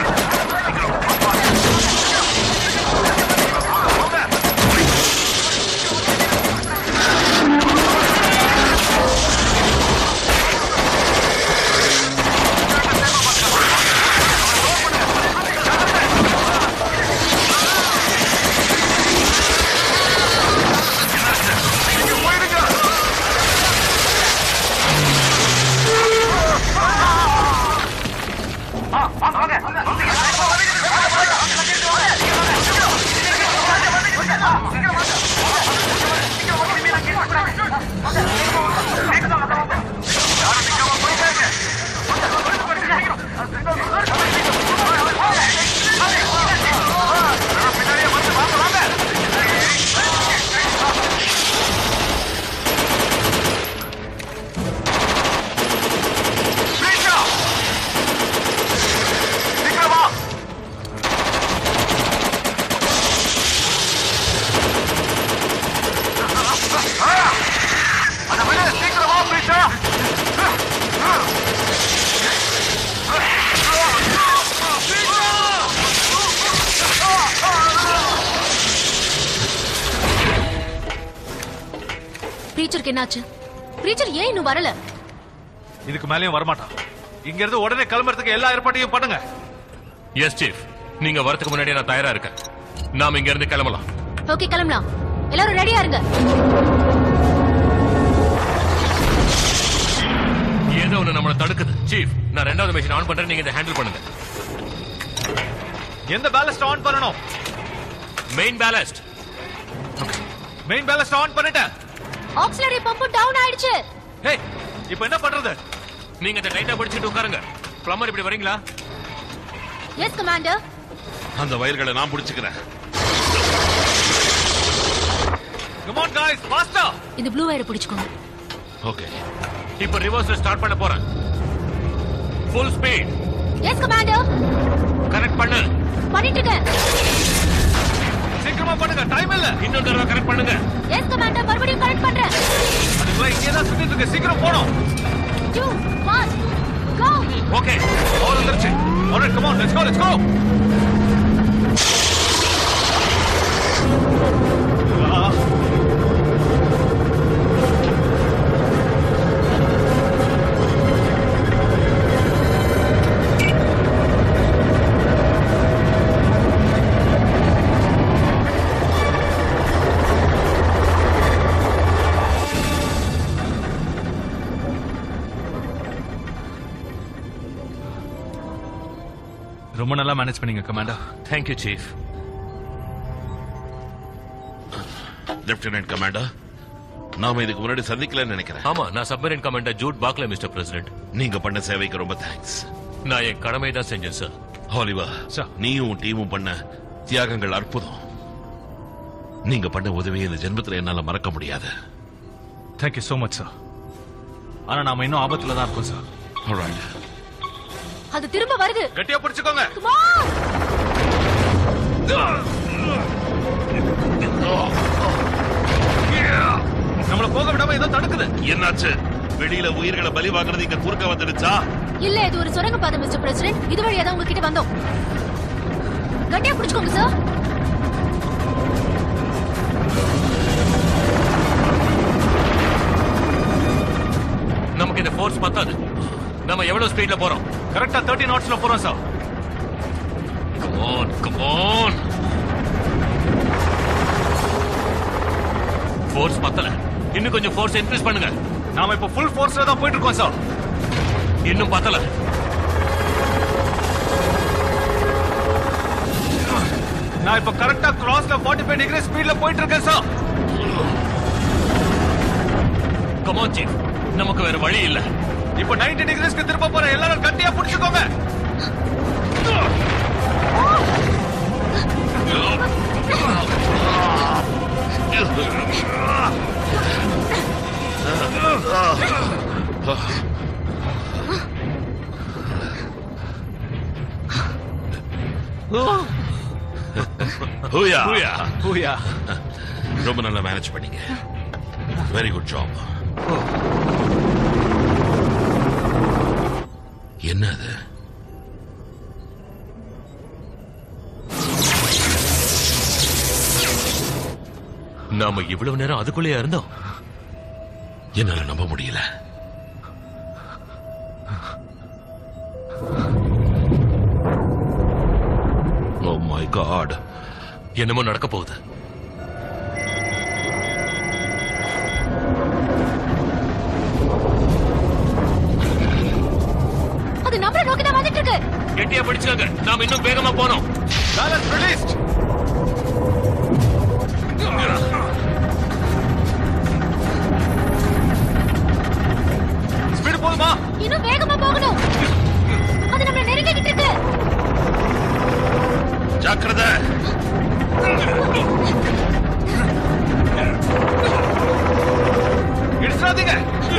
பிரீச்சருக்கு என்னாச்சு பிரீச்சர் ஏன் இன்னும் வரல இதுக்கு மேலயும் வரமாட்டான் இங்க இருந்து உடனே கிளம்புறதுக்கு எல்லா ஏற்பாட்டையும் பண்ணுங்க எஸ் சீஃப் நீங்க வரதுக்கு முன்னாடி நான் தயாரா இருக்கேன் நாம இங்க இருந்து கிளம்பலாம் ஓகே கிளம்பலாம் எல்லாரும் ரெடியா இருங்க ஏதோ ஒண்ணு நம்மள தடுக்குது சீஃப் நான் ரெண்டாவது மிஷின் ஆன் பண்றேன் நீங்க இதை ஹேண்டில் பண்ணுங்க எந்த பேலஸ்ட் ஆன் பண்ணணும் main ballast main ballast on பண்ணிட்டேன் ஆக்சிலரி பம்ப் டவுன் ஆயிடுச்சு ஹே இப்போ என்ன பண்றது நீங்க இந்த டைட்டா பிடிச்சிட்டு உட்காருங்க பிளம்பர் இப்படி வரீங்களா எஸ் கமாண்டர் அந்த வயல்களை நான் பிடிச்சுக்கிறேன் கம் ஆன் गाइस ஃபாஸ்டா இந்த ப்ளூ வயரை பிடிச்சுக்கோங்க ஓகே இப்போ ரிவர்ஸ்ல ஸ்டார்ட் பண்ண போறேன் full speed yes commander correct பண்ணு பண்ணிட்டு இருக்கேன் சீக்கிரமா பண்ணுங்க டைம் இல்ல இன்னொரு தடவை கரெக்ட் பண்ணுங்க எஸ் கமாண்டர் மறுபடியும் கரெக்ட் பண்றேன் அதுக்குள்ள இங்கே தான் சுத்திட்டு இருக்கு சீக்கிரம் போணும் too fast go okay all வந்துருச்சு alright come on let's go let's go ரொம்ப நல்லா மேனேஜ் பண்ணீங்க commander thank you chief lieutenant commander நாம இதுக்கு முன்னாடி சந்திக்கலன்னு நினைக்கிறேன் ஆமா நான் submarine commander Jude Barclay mister president நீங்க பண்ண சேவைக்கு ரொம்ப தேங்க்ஸ் நான் என் கடமை தான் செஞ்சேன் சார் ஹாலிவர் நீயும் உன் டீமும் பண்ண தியாகங்கள் அற்புதம் நீங்க பண்ண உதவியை இந்த ஜென்மத்துல என்னால மறக்க முடியாது தேங்க்யூ so மச் சார் ஆனா நாம இன்னும் ஆபத்துல தான் இருக்கோம் சார் Alright. அது திரும்ப வருது கட்டியா பிடிச்சுக்கோங்க Come on! நம்மள போக விடாம ஏதோ தடுக்குது என்னாச்சு வெளியில உயிர்களை பலி வாங்குறது இங்க குறுக்க வந்துடுச்சா இல்ல இது ஒரு சுரங்க பாதை மிஸ்டர் பிரசிடென்ட் இது வழியா தான் உங்ககிட்ட வந்தோம் கட்டியா பிடிச்சுக்கோங்க சார் நமக்கு இந்த ஃபோர்ஸ் பத்தாது நம்ம எவ்வளவு ஸ்பீட்ல போறோம் கரெக்டா தேர்ட்டி நாட்ஸ்ல போறோம் சார் கமோன் கமோன் ஃபோர்ஸ் பத்தல இன்னும் கொஞ்சம் ஃபோர்ஸ் இன்க்ரீஸ் பண்ணுங்க நாம இப்ப ஃபுல் ஃபோர்ஸ்ல தான் போயிட்டு இருக்கோம் சார் இன்னும் பத்தல நான் இப்ப கரெக்டா கிராஸ்ல 45 ஃபைவ் டிகிரி ஸ்பீட்ல போயிட்டு இருக்கேன் சார் கமோன் சீஃப் நமக்கு வேற வழி இல்ல இப்ப 90 டிகிரிஸ்க்கு திரும்ப போற எல்லாரும் கட்டியா பிடிச்சுக்கோங்க ஹூயா ஹூயா. ஹூயா. ரொம்ப நல்லா மேனேஜ் பண்ணீங்க வெரி குட் ஜாப் என்ன அது நாம இவ்வளவு நேரம் அதுக்குள்ளேயா இருந்தோம் என்னால நம்ப முடியல ஓ மை காட் என்னமோ நடக்க போகுது அது நம்மள நோக்கி தான் வந்துட்டு இருக்கு கெட்டியா பிடிச்சாங்க நாம இன்னும் வேகமா போனோம் ஸ்பீடு போதுமா இன்னும் வேகமா போகணும் அது நம்மள நெருங்கிக்கிட்டு இருக்கு ஜாக்கிரதை இடிச்சிடாதீங்க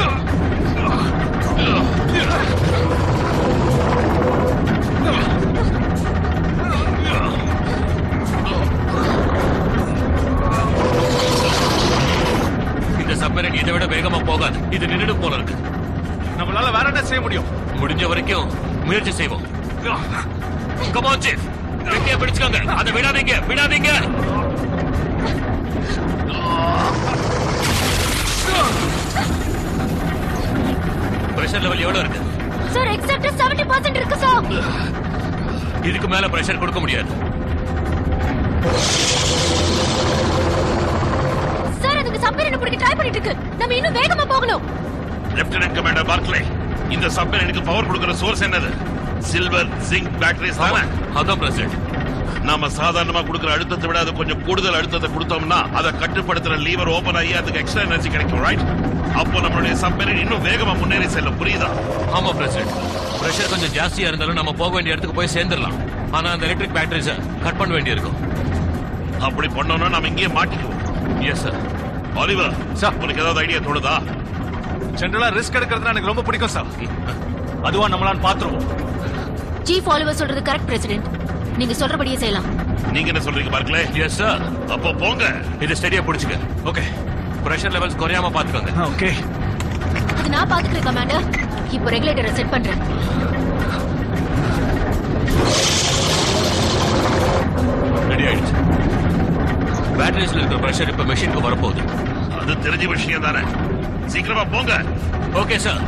இந்த சப்மரன் இதை விட வேகமா போகாது இது நின்னுடு போல இருக்கு நம்மளால வேற என்ன செய்ய முடியும் முடிஞ்ச வரைக்கும் முயற்சி செய்வோம் கமான் சீஃப் கெட்டியா பிடிச்சுக்கோங்க அதை விடாதீங்க விடாதீங்க பிரஷர் லெவல் எவ்வளவு இருக்கு சார் எக்ஸாக்ட்டா 70% இருக்கு சார் இதுக்கு மேல பிரஷர் கொடுக்க முடியாது சார் அதுக்கு சப்மரீன் பிடிக்க ட்ரை பண்ணிட்டு இருக்கு நம்ம இன்னும் வேகமா போகணும் லெப்டினன்ட் கமாண்டர் பார்க்லே இந்த சப்மரீனுக்கு பவர் கொடுக்கிற சோர்ஸ் என்னது சில்வர் ஜிங்க் பேட்டரிஸ் தானே அதான் பிரசிடென்ட் நாம சாதாரணமா கொடுக்கிற அழுத்தத்தை விட அது கொஞ்சம் கூடுதல் அழுத்தத்தை கொடுத்தோம்னா அதை கட்டுப்படுத்துற லீவர் ஓபன் ஆகி அதுக்கு எக்ஸ்ட்ரா எனர்ஜி கிடைக்கும் ரைட் அப்போ நம்மளுடைய சப்மரீன் இன்னும் வேகமா முன்னேறி செல்லும் புரியுதா ஆமா பிரசிடென்ட் பிரஷர் கொஞ்சம் ஜாஸ்தியா இருந்தாலும் நம்ம போக வேண்டிய இடத்துக்கு போய் சேர்ந்துடலாம் ஆனா அந்த எலக்ட்ரிக் பேட்டரிஸ கட் பண்ண வேண்டியிருக்கும் அப்படி பண்ணோம்னா நாம இங்கேயே மாட்டிக்குவோம் எஸ் சார் ஆலிவர் சார் உனக்கு ஏதாவது ஐடியா தோணுதா ஜெனரலா ரிஸ்க் எடுக்கிறதுனா எனக்கு ரொம்ப பிடிக்கும் சார் அதுவா நம்மளான்னு பாத்துருவோம் சீஃப் ஆலிவர் சொல்றது கரெக்ட் பிரசிடென்ட் நீங்க சொல்றபடியே செய்யலாம் நீங்க என்ன சொல்றீங்க பார்க்கலே எஸ் சார் அப்போ போங்க இது ஸ்டெடியா பிடிச்சுக்க ஓகே பிரஷர் லெவல்ஸ் குறையாம பாத்துக்கோங்க ஓகே அது நான் பாத்துக்கிறேன் கமாண்டர் இப்போ ரெகுலேட்டரை செட் பண்றேன் ரெடி ஆயிடுச்சு பேட்டரிஸ்ல இருக்கிற பிரஷர் இப்ப மெஷினுக்கு வரப்போகுது அது தெரிஞ்ச விஷயம் தானே சீக்கிரமா போங்க ஓகே சார்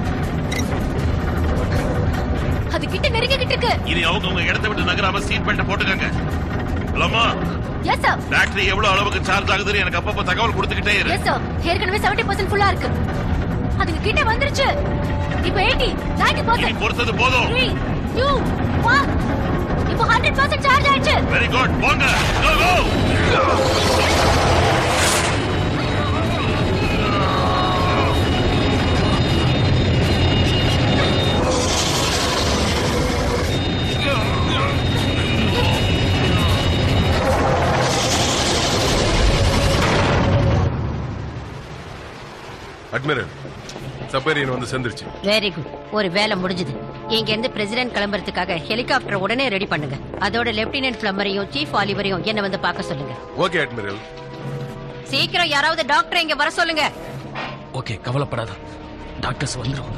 அது கிட்ட நெருங்கிக்கிட்டு இருக்கு இனி அவங்க உங்க இடத்தை விட்டு நகராம சீட் பெல்ட் போட்டுக்கங்க லம்மா எஸ் சார் பேட்டரி எவ்வளவு அளவுக்கு சார்ஜ் ஆகுதுன்னு எனக்கு அப்பப்ப தகவல் கொடுத்துக்கிட்டே இரு எஸ் சார் ஏற்கனவே 70% ஃபுல்லா இருக்கு அதுக்கு கிட்ட வந்துருச்சு இப்போ 80 90% பொறுத்தது போதும் 3 2 1 இப்போ 100% சார்ஜ் ஆயிடுச்சு வெரி குட் போங்க கோ கோ அட்மிரல் சப்மரீன் வந்து சேர்ந்துருச்சு வெரி குட் ஒரு வேலை முடிஞ்சது இங்க இருந்து பிரசிடென்ட் கிளம்புறதுக்காக ஹெலிகாப்டர் உடனே ரெடி பண்ணுங்க அதோட லெப்டினன்ட் பிளம்பரையும் சீஃப் ஆலிவரையும் என்ன வந்து பார்க்க சொல்லுங்க ஓகே அட்மிரல் சீக்கிரம் யாராவது டாக்டர் இங்க வர சொல்லுங்க ஓகே கவலைப்படாத டாக்டர்ஸ் வந்துருவாங்க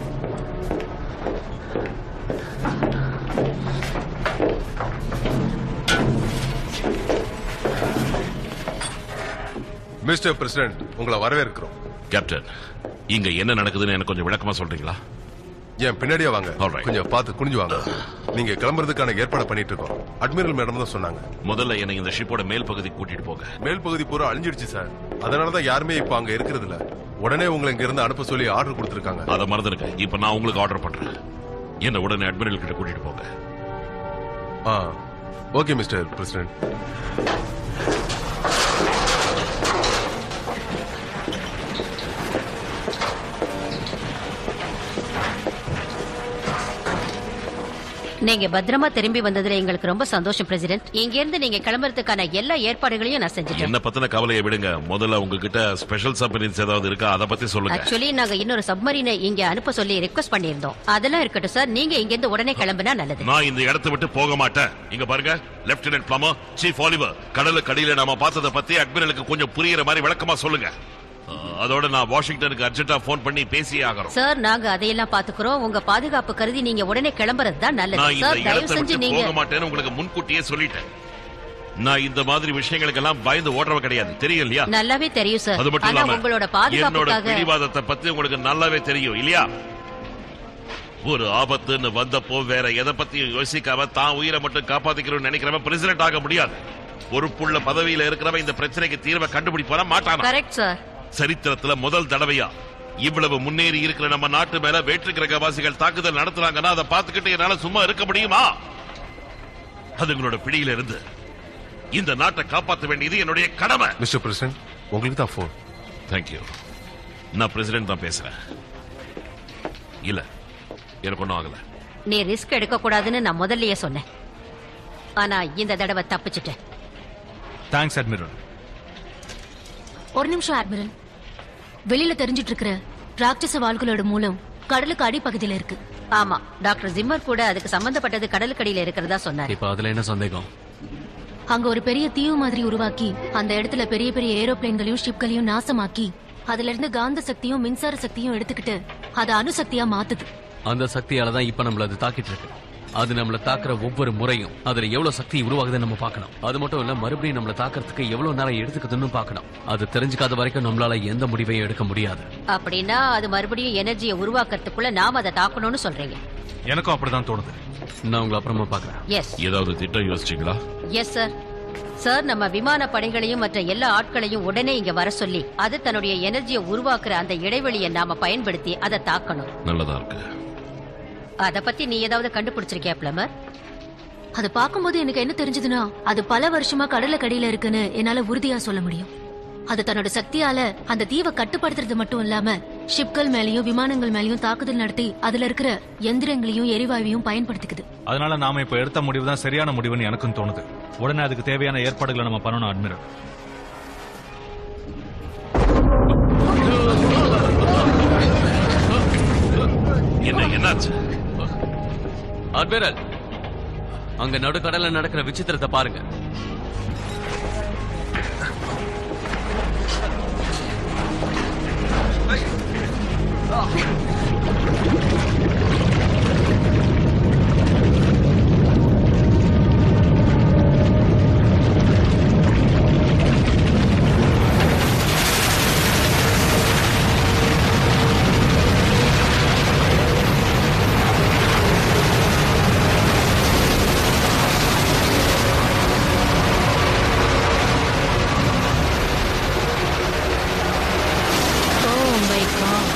மிஸ்டர் பிரசிடென்ட் உங்களை வரவேற்கிறோம் கேப்டன் இங்க என்ன நடக்குதுன்னு எனக்கு கொஞ்சம் விளக்கமா சொல்றீங்களா என் பின்னாடியே வாங்க கொஞ்சம் பார்த்து குனிஞ்சு வாங்க நீங்க கிளம்புறதுக்கான ஏற்பாடு பண்ணிட்டு இருக்கோம் அட்மிரல் மேடம் தான் சொன்னாங்க முதல்ல என்னை இந்த ஷிப்போட மேல் பகுதி கூட்டிட்டு போங்க மேல் பகுதி பூரா அழிஞ்சிடுச்சு சார் அதனாலதான் யாருமே இப்ப அங்க இருக்கிறது இல்ல உடனே உங்களை இங்க இருந்து அனுப்ப சொல்லி ஆர்டர் கொடுத்திருக்காங்க அதை மறந்துருங்க இப்ப நான் உங்களுக்கு ஆர்டர் பண்றேன் என்ன உடனே அட்மிரல் கிட்ட கூட்டிட்டு போங்க ஆ ஓகே மிஸ்டர் பிரசிடென்ட் நீங்க பத்திரமா திரும்பி வந்ததுல எங்களுக்கு ரொம்ப சந்தோஷம் பிரசிடென்ட் இங்க இருந்து நீங்க கிளம்புறதுக்கான எல்லா ஏற்பாடுகளையும் நான் செஞ்சுட்டேன் என்ன பத்தின கவலையை விடுங்க முதல்ல உங்ககிட்ட ஸ்பெஷல் சப்மரீன்ஸ் ஏதாவது இருக்கா அத பத்தி சொல்லுங்க ஆக்சுவலி நாங்க இன்னொரு சப்மரீனை இங்க அனுப்ப சொல்லி ரெக்வஸ்ட் பண்ணியிருந்தோம் அதெல்லாம் இருக்கட்டும் சார் நீங்க இங்க இருந்து உடனே கிளம்பினா நல்லது நான் இந்த இடத்தை விட்டு போக மாட்டேன் இங்க பாருங்க லெப்டினன்ட் பிளமர் சீஃப் ஆலிவர் கடலுக்கு அடியில நாம பார்த்ததை பத்தி அட்மிரலுக்கு கொஞ்சம் புரியுற மாதிரி விளக்கமா சொல்லுங்க அஹ், அதோட நான் வாஷிங்டனுக்கு அர்ஜென்டா போன் பண்ணி பேசியே ஆகிறோம் சார் நாங்க அதையெல்லாம் பாத்துக்கிறோம் உங்க பாதுகாப்பு கருதி நீங்க உடனே கிளம்புறது தான் நான் நல்லது இந்த சார் தயவு இடத்தை செஞ்சு விட்டு நீங்க போக மாட்டேன்னு உங்களுக்கு முன்கூட்டியே சொல்லிட்டேன் நான் இந்த மாதிரி விஷயங்களுக்கெல்லாம் பயந்து ஓடுறவ கிடையாது தெரியும் இல்லையா நல்லாவே தெரியும் சார் அது மட்டும் ஆனா இல்லாம உங்களோட என்னோட பாதுகாப்புக்காக பிடிவாதத்தை பத்தி உங்களுக்கு நல்லாவே தெரியும் இல்லையா ஒரு ஆபத்துன்னு வந்தப்போ வேற எதை பத்தியும் யோசிக்காம தான் உயிரை மட்டும் காப்பாத்திக்கணும்னு நினைக்கிறவன் பிரசிடென்ட் ஆக முடியாது பொறுப்புள்ள பதவியில இருக்கிறவன் இந்த பிரச்சனைக்கு தீர்வை கண்டுபிடிப்பான மாட்டானா கரெக்ட் சார் சரித்திரத்துல முதல் தடவையா இவ்வளவு முன்னேறி இருக்கிற நம்ம நாட்டு மேல வேற்று கிரகவாசிகள் தாக்குதல் நடத்துறாங்கன்னா அதை பார்த்துக்கிட்டு என்னால சும்மா இருக்க முடியுமா அதுங்களோட பிடியில இருந்து இந்த நாட்டை காப்பாற்ற வேண்டியது என்னுடைய கடமை மிஸ்டர் பிரசிடென்ட் உங்களுக்கு தான் ஃபோன் தேங்க்யூ நான் பிரசிடென்ட் தான் பேசுறேன் இல்ல எனக்கு ஒன்றும் ஆகல நீ ரிஸ்க் எடுக்க கூடாதுன்னு நான் முதல்லயே சொன்னேன் ஆனா இந்த தடவை தப்பிச்சிட்டேன் தேங்க்ஸ் அட்மிரல் ஒரு நிமிஷம் அட்மிரல் வெளியில தெரிஞ்சிட்டு இருக்கிற ராட்சச வாள்களோட மூலம் கடலுக்கு அடிப்பகுதியில இருக்கு ஆமா டாக்டர் ஜிம்மர் கூட அதுக்கு சம்பந்தப்பட்டது கடலுக்கடியில இருக்கிறதா சொன்னாரு இப்ப அதுல என்ன சந்தேகம் அங்க ஒரு பெரிய தீவு மாதிரி உருவாக்கி அந்த இடத்துல பெரிய பெரிய ஏரோப்ளேன்களையும் ஷிப்களையும் நாசமாக்கி அதுல இருந்து காந்த சக்தியும் மின்சார சக்தியும் எடுத்துக்கிட்டு அதை அணுசக்தியா மாத்துது அந்த சக்தியால தான் இப்ப நம்மள அது தாக்கிட்டு இருக்கு அது நம்மள தாக்குற ஒவ்வொரு முறையும் அதுல எவ்வளவு சக்தி உருவாகுதுன்னு நம்ம பார்க்கணும் அது மட்டும் இல்ல மறுபடியும் நம்மள தாக்குறதுக்கு எவ்வளவு நேரம் எடுத்துக்குதுன்னு பார்க்கணும் அது தெரிஞ்சுக்காத வரைக்கும் நம்மளால எந்த முடிவையும் எடுக்க முடியாது அப்படின்னா அது மறுபடியும் எனர்ஜியை உருவாக்குறதுக்குள்ள நாம அதை தாக்கணும்னு சொல்றீங்க எனக்கும் அப்படிதான் தோணுது நான் உங்களை அப்புறமா பாக்குறேன் எஸ் ஏதாவது திட்டம் யோசிச்சீங்களா எஸ் சார் சார் நம்ம விமான படைகளையும் மற்ற எல்லா ஆட்களையும் உடனே இங்க வர சொல்லி அது தன்னுடைய எனர்ஜியை உருவாக்குற அந்த இடைவெளியை நாம பயன்படுத்தி அதை தாக்கணும் நல்லதா இருக்கு அத பத்தி நீ ஏதாவது கண்டுபிடிச்சிருக்கியா பிளமர் அதை பார்க்கும்போது எனக்கு என்ன தெரிஞ்சதுன்னா அது பல வருஷமா கடலுக்கடியில இருக்குன்னு என்னால உறுதியா சொல்ல முடியும் அது தன்னோட சக்தியால அந்த தீவை கட்டுப்படுத்துறது மட்டும் இல்லாம ஷிப்கள் மேலயும் விமானங்கள் மேலயும் தாக்குதல் நடத்தி அதுல இருக்கிற எந்திரங்களையும் எரிவாயுவையும் பயன்படுத்திக்குது அதனால நாம இப்ப எடுத்த முடிவு தான் சரியான முடிவுன்னு எனக்கும் தோணுது உடனே அதுக்கு தேவையான ஏற்பாடுகளை நம்ம பண்ணணும் அட்மிரல் என்ன என்னாச்சு அட்மிரல் அங்க நடுக்கடல்ல நடக்கிற விசித்திரத்தை பாருங்க Oh my god.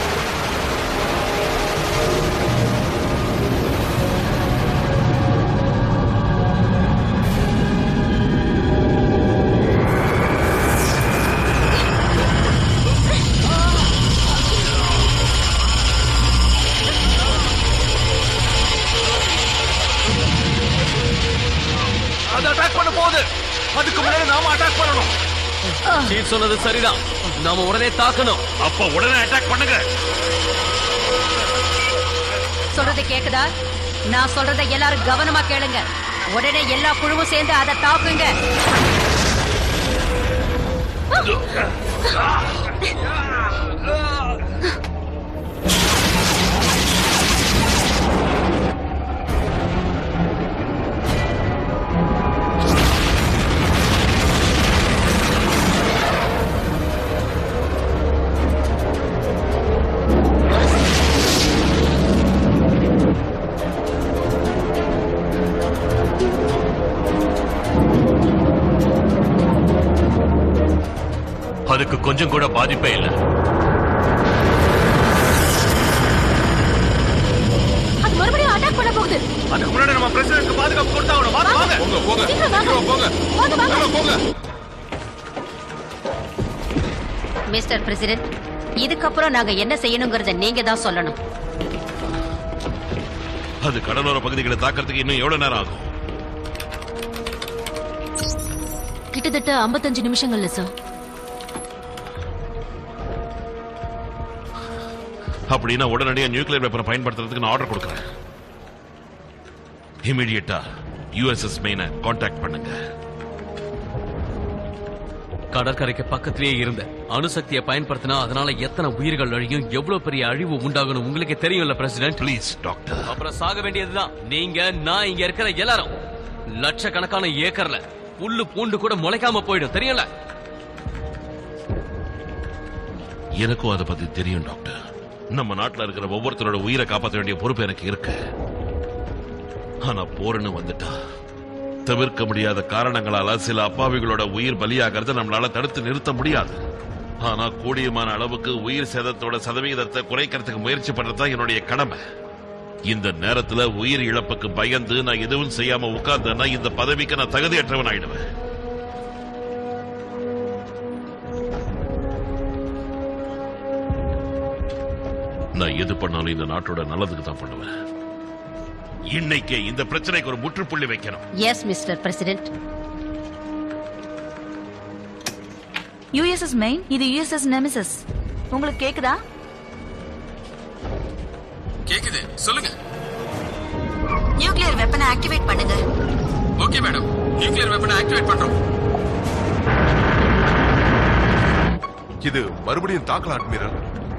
அது அட்டாக் பண்ண போகுது அதுக்கு முன்னாடி நாம அட்டாக் பண்ணணும் சீஃப் சொன்னது சரிதான் நாம உடனே தாக்கணும் அப்ப உடனே அட்டாக் பண்ணுங்க சொல்றது கேக்குதா நான் சொல்றத எல்லாரும் கவனமா கேளுங்க உடனே எல்லா குழுவும் சேர்ந்து அதை தாக்குங்க அதுக்கு கொஞ்சம் கூட பாதிப்பே இல்ல அது மறுபடியும் அட்டாக் பண்ண போகுது அதுக்கு முன்னாடி நம்ம பிரசிடென்ட்க்கு பாதுகாப்பு கொடுத்தாகணும் வாங்க வாங்க போங்க போங்க சீக்கிரம் வாங்க. சீக்கிரம் போங்க வாங்க, வாங்க. மேல போங்க மிஸ்டர் பிரசிடென்ட் இதுக்கப்புறம் நாங்க என்ன செய்யணுங்கிறத நீங்க தான் சொல்லணும் அது கடலோர பகுதிகளை தாக்கிறதுக்கு இன்னும் எவ்வளவு நேரம் ஆகும் கிட்டத்தட்ட 55 நிமிஷங்கள்ல சார் அப்படின்னா உடனடியா நியூக்ளியர் வெப்பனை பயன்படுத்துறதுக்கு நான் ஆர்டர் கொடுக்கறேன் இமிடியட்டா யுஎஸ்எஸ் மெயினை காண்டாக்ட் பண்ணுங்க கடற்கரைக்கு பக்கத்திலேயே இருந்த அணுசக்தியை பயன்படுத்தினா அதனால எத்தனை உயிர்கள் அழியும் எவ்வளவு பெரிய அழிவு உண்டாகணும் உங்களுக்கு தெரியும்ல பிரசிடென்ட் ப்ளீஸ் டாக்டர் அப்புறம் சாக வேண்டியதுதான் நீங்க நான் இங்க இருக்கிற எல்லாரும் லட்சக்கணக்கான ஏக்கர்ல புல்லு பூண்டு கூட முளைக்காம போயிடும் தெரியல எனக்கும் அதை பத்தி தெரியும் டாக்டர் நம்ம நாட்டுல இருக்கிற ஒவ்வொருத்தரோட உயிரை காப்பாற்ற வேண்டிய பொறுப்பு எனக்கு இருக்கு ஆனா போர்னு வந்துட்டா தவிர்க்க முடியாத காரணங்களால சில அப்பாவிகளோட உயிர் பலியாகிறத நம்மளால தடுத்து நிறுத்த முடியாது ஆனா கூடியமான அளவுக்கு உயிர் சேதத்தோட சதவிகிதத்தை குறைக்கிறதுக்கு முயற்சி பண்றதுதான் என்னுடைய கடமை இந்த நேரத்துல உயிர் இழப்புக்கு பயந்து நான் எதுவும் செய்யாம உட்கார்ந்தேன்னா இந்த பதவிக்கு நான் தகுதியற்றவன் ஆயிடுவேன் நான் எது பண்ணாலும் இந்த நாட்டோட நல்லதுக்கு தான் பண்ணுவேன் இன்னைக்கே இந்த பிரச்சனைக்கு ஒரு முற்றுப்புள்ளி வைக்கணும் yes mister president USS Maine இது யுஎஸ்எஸ் நெமிசஸ் உங்களுக்கு கேக்குதா கேக்குது சொல்லுங்க நியூக்ளியர் வெப்பனை ஆக்டிவேட் பண்ணுங்க ஓகே மேடம் நியூக்ளியர் வெப்பனை ஆக்டிவேட் பண்றோம் இது மறுபடியும் தாக்கலாம் அட்மிரல்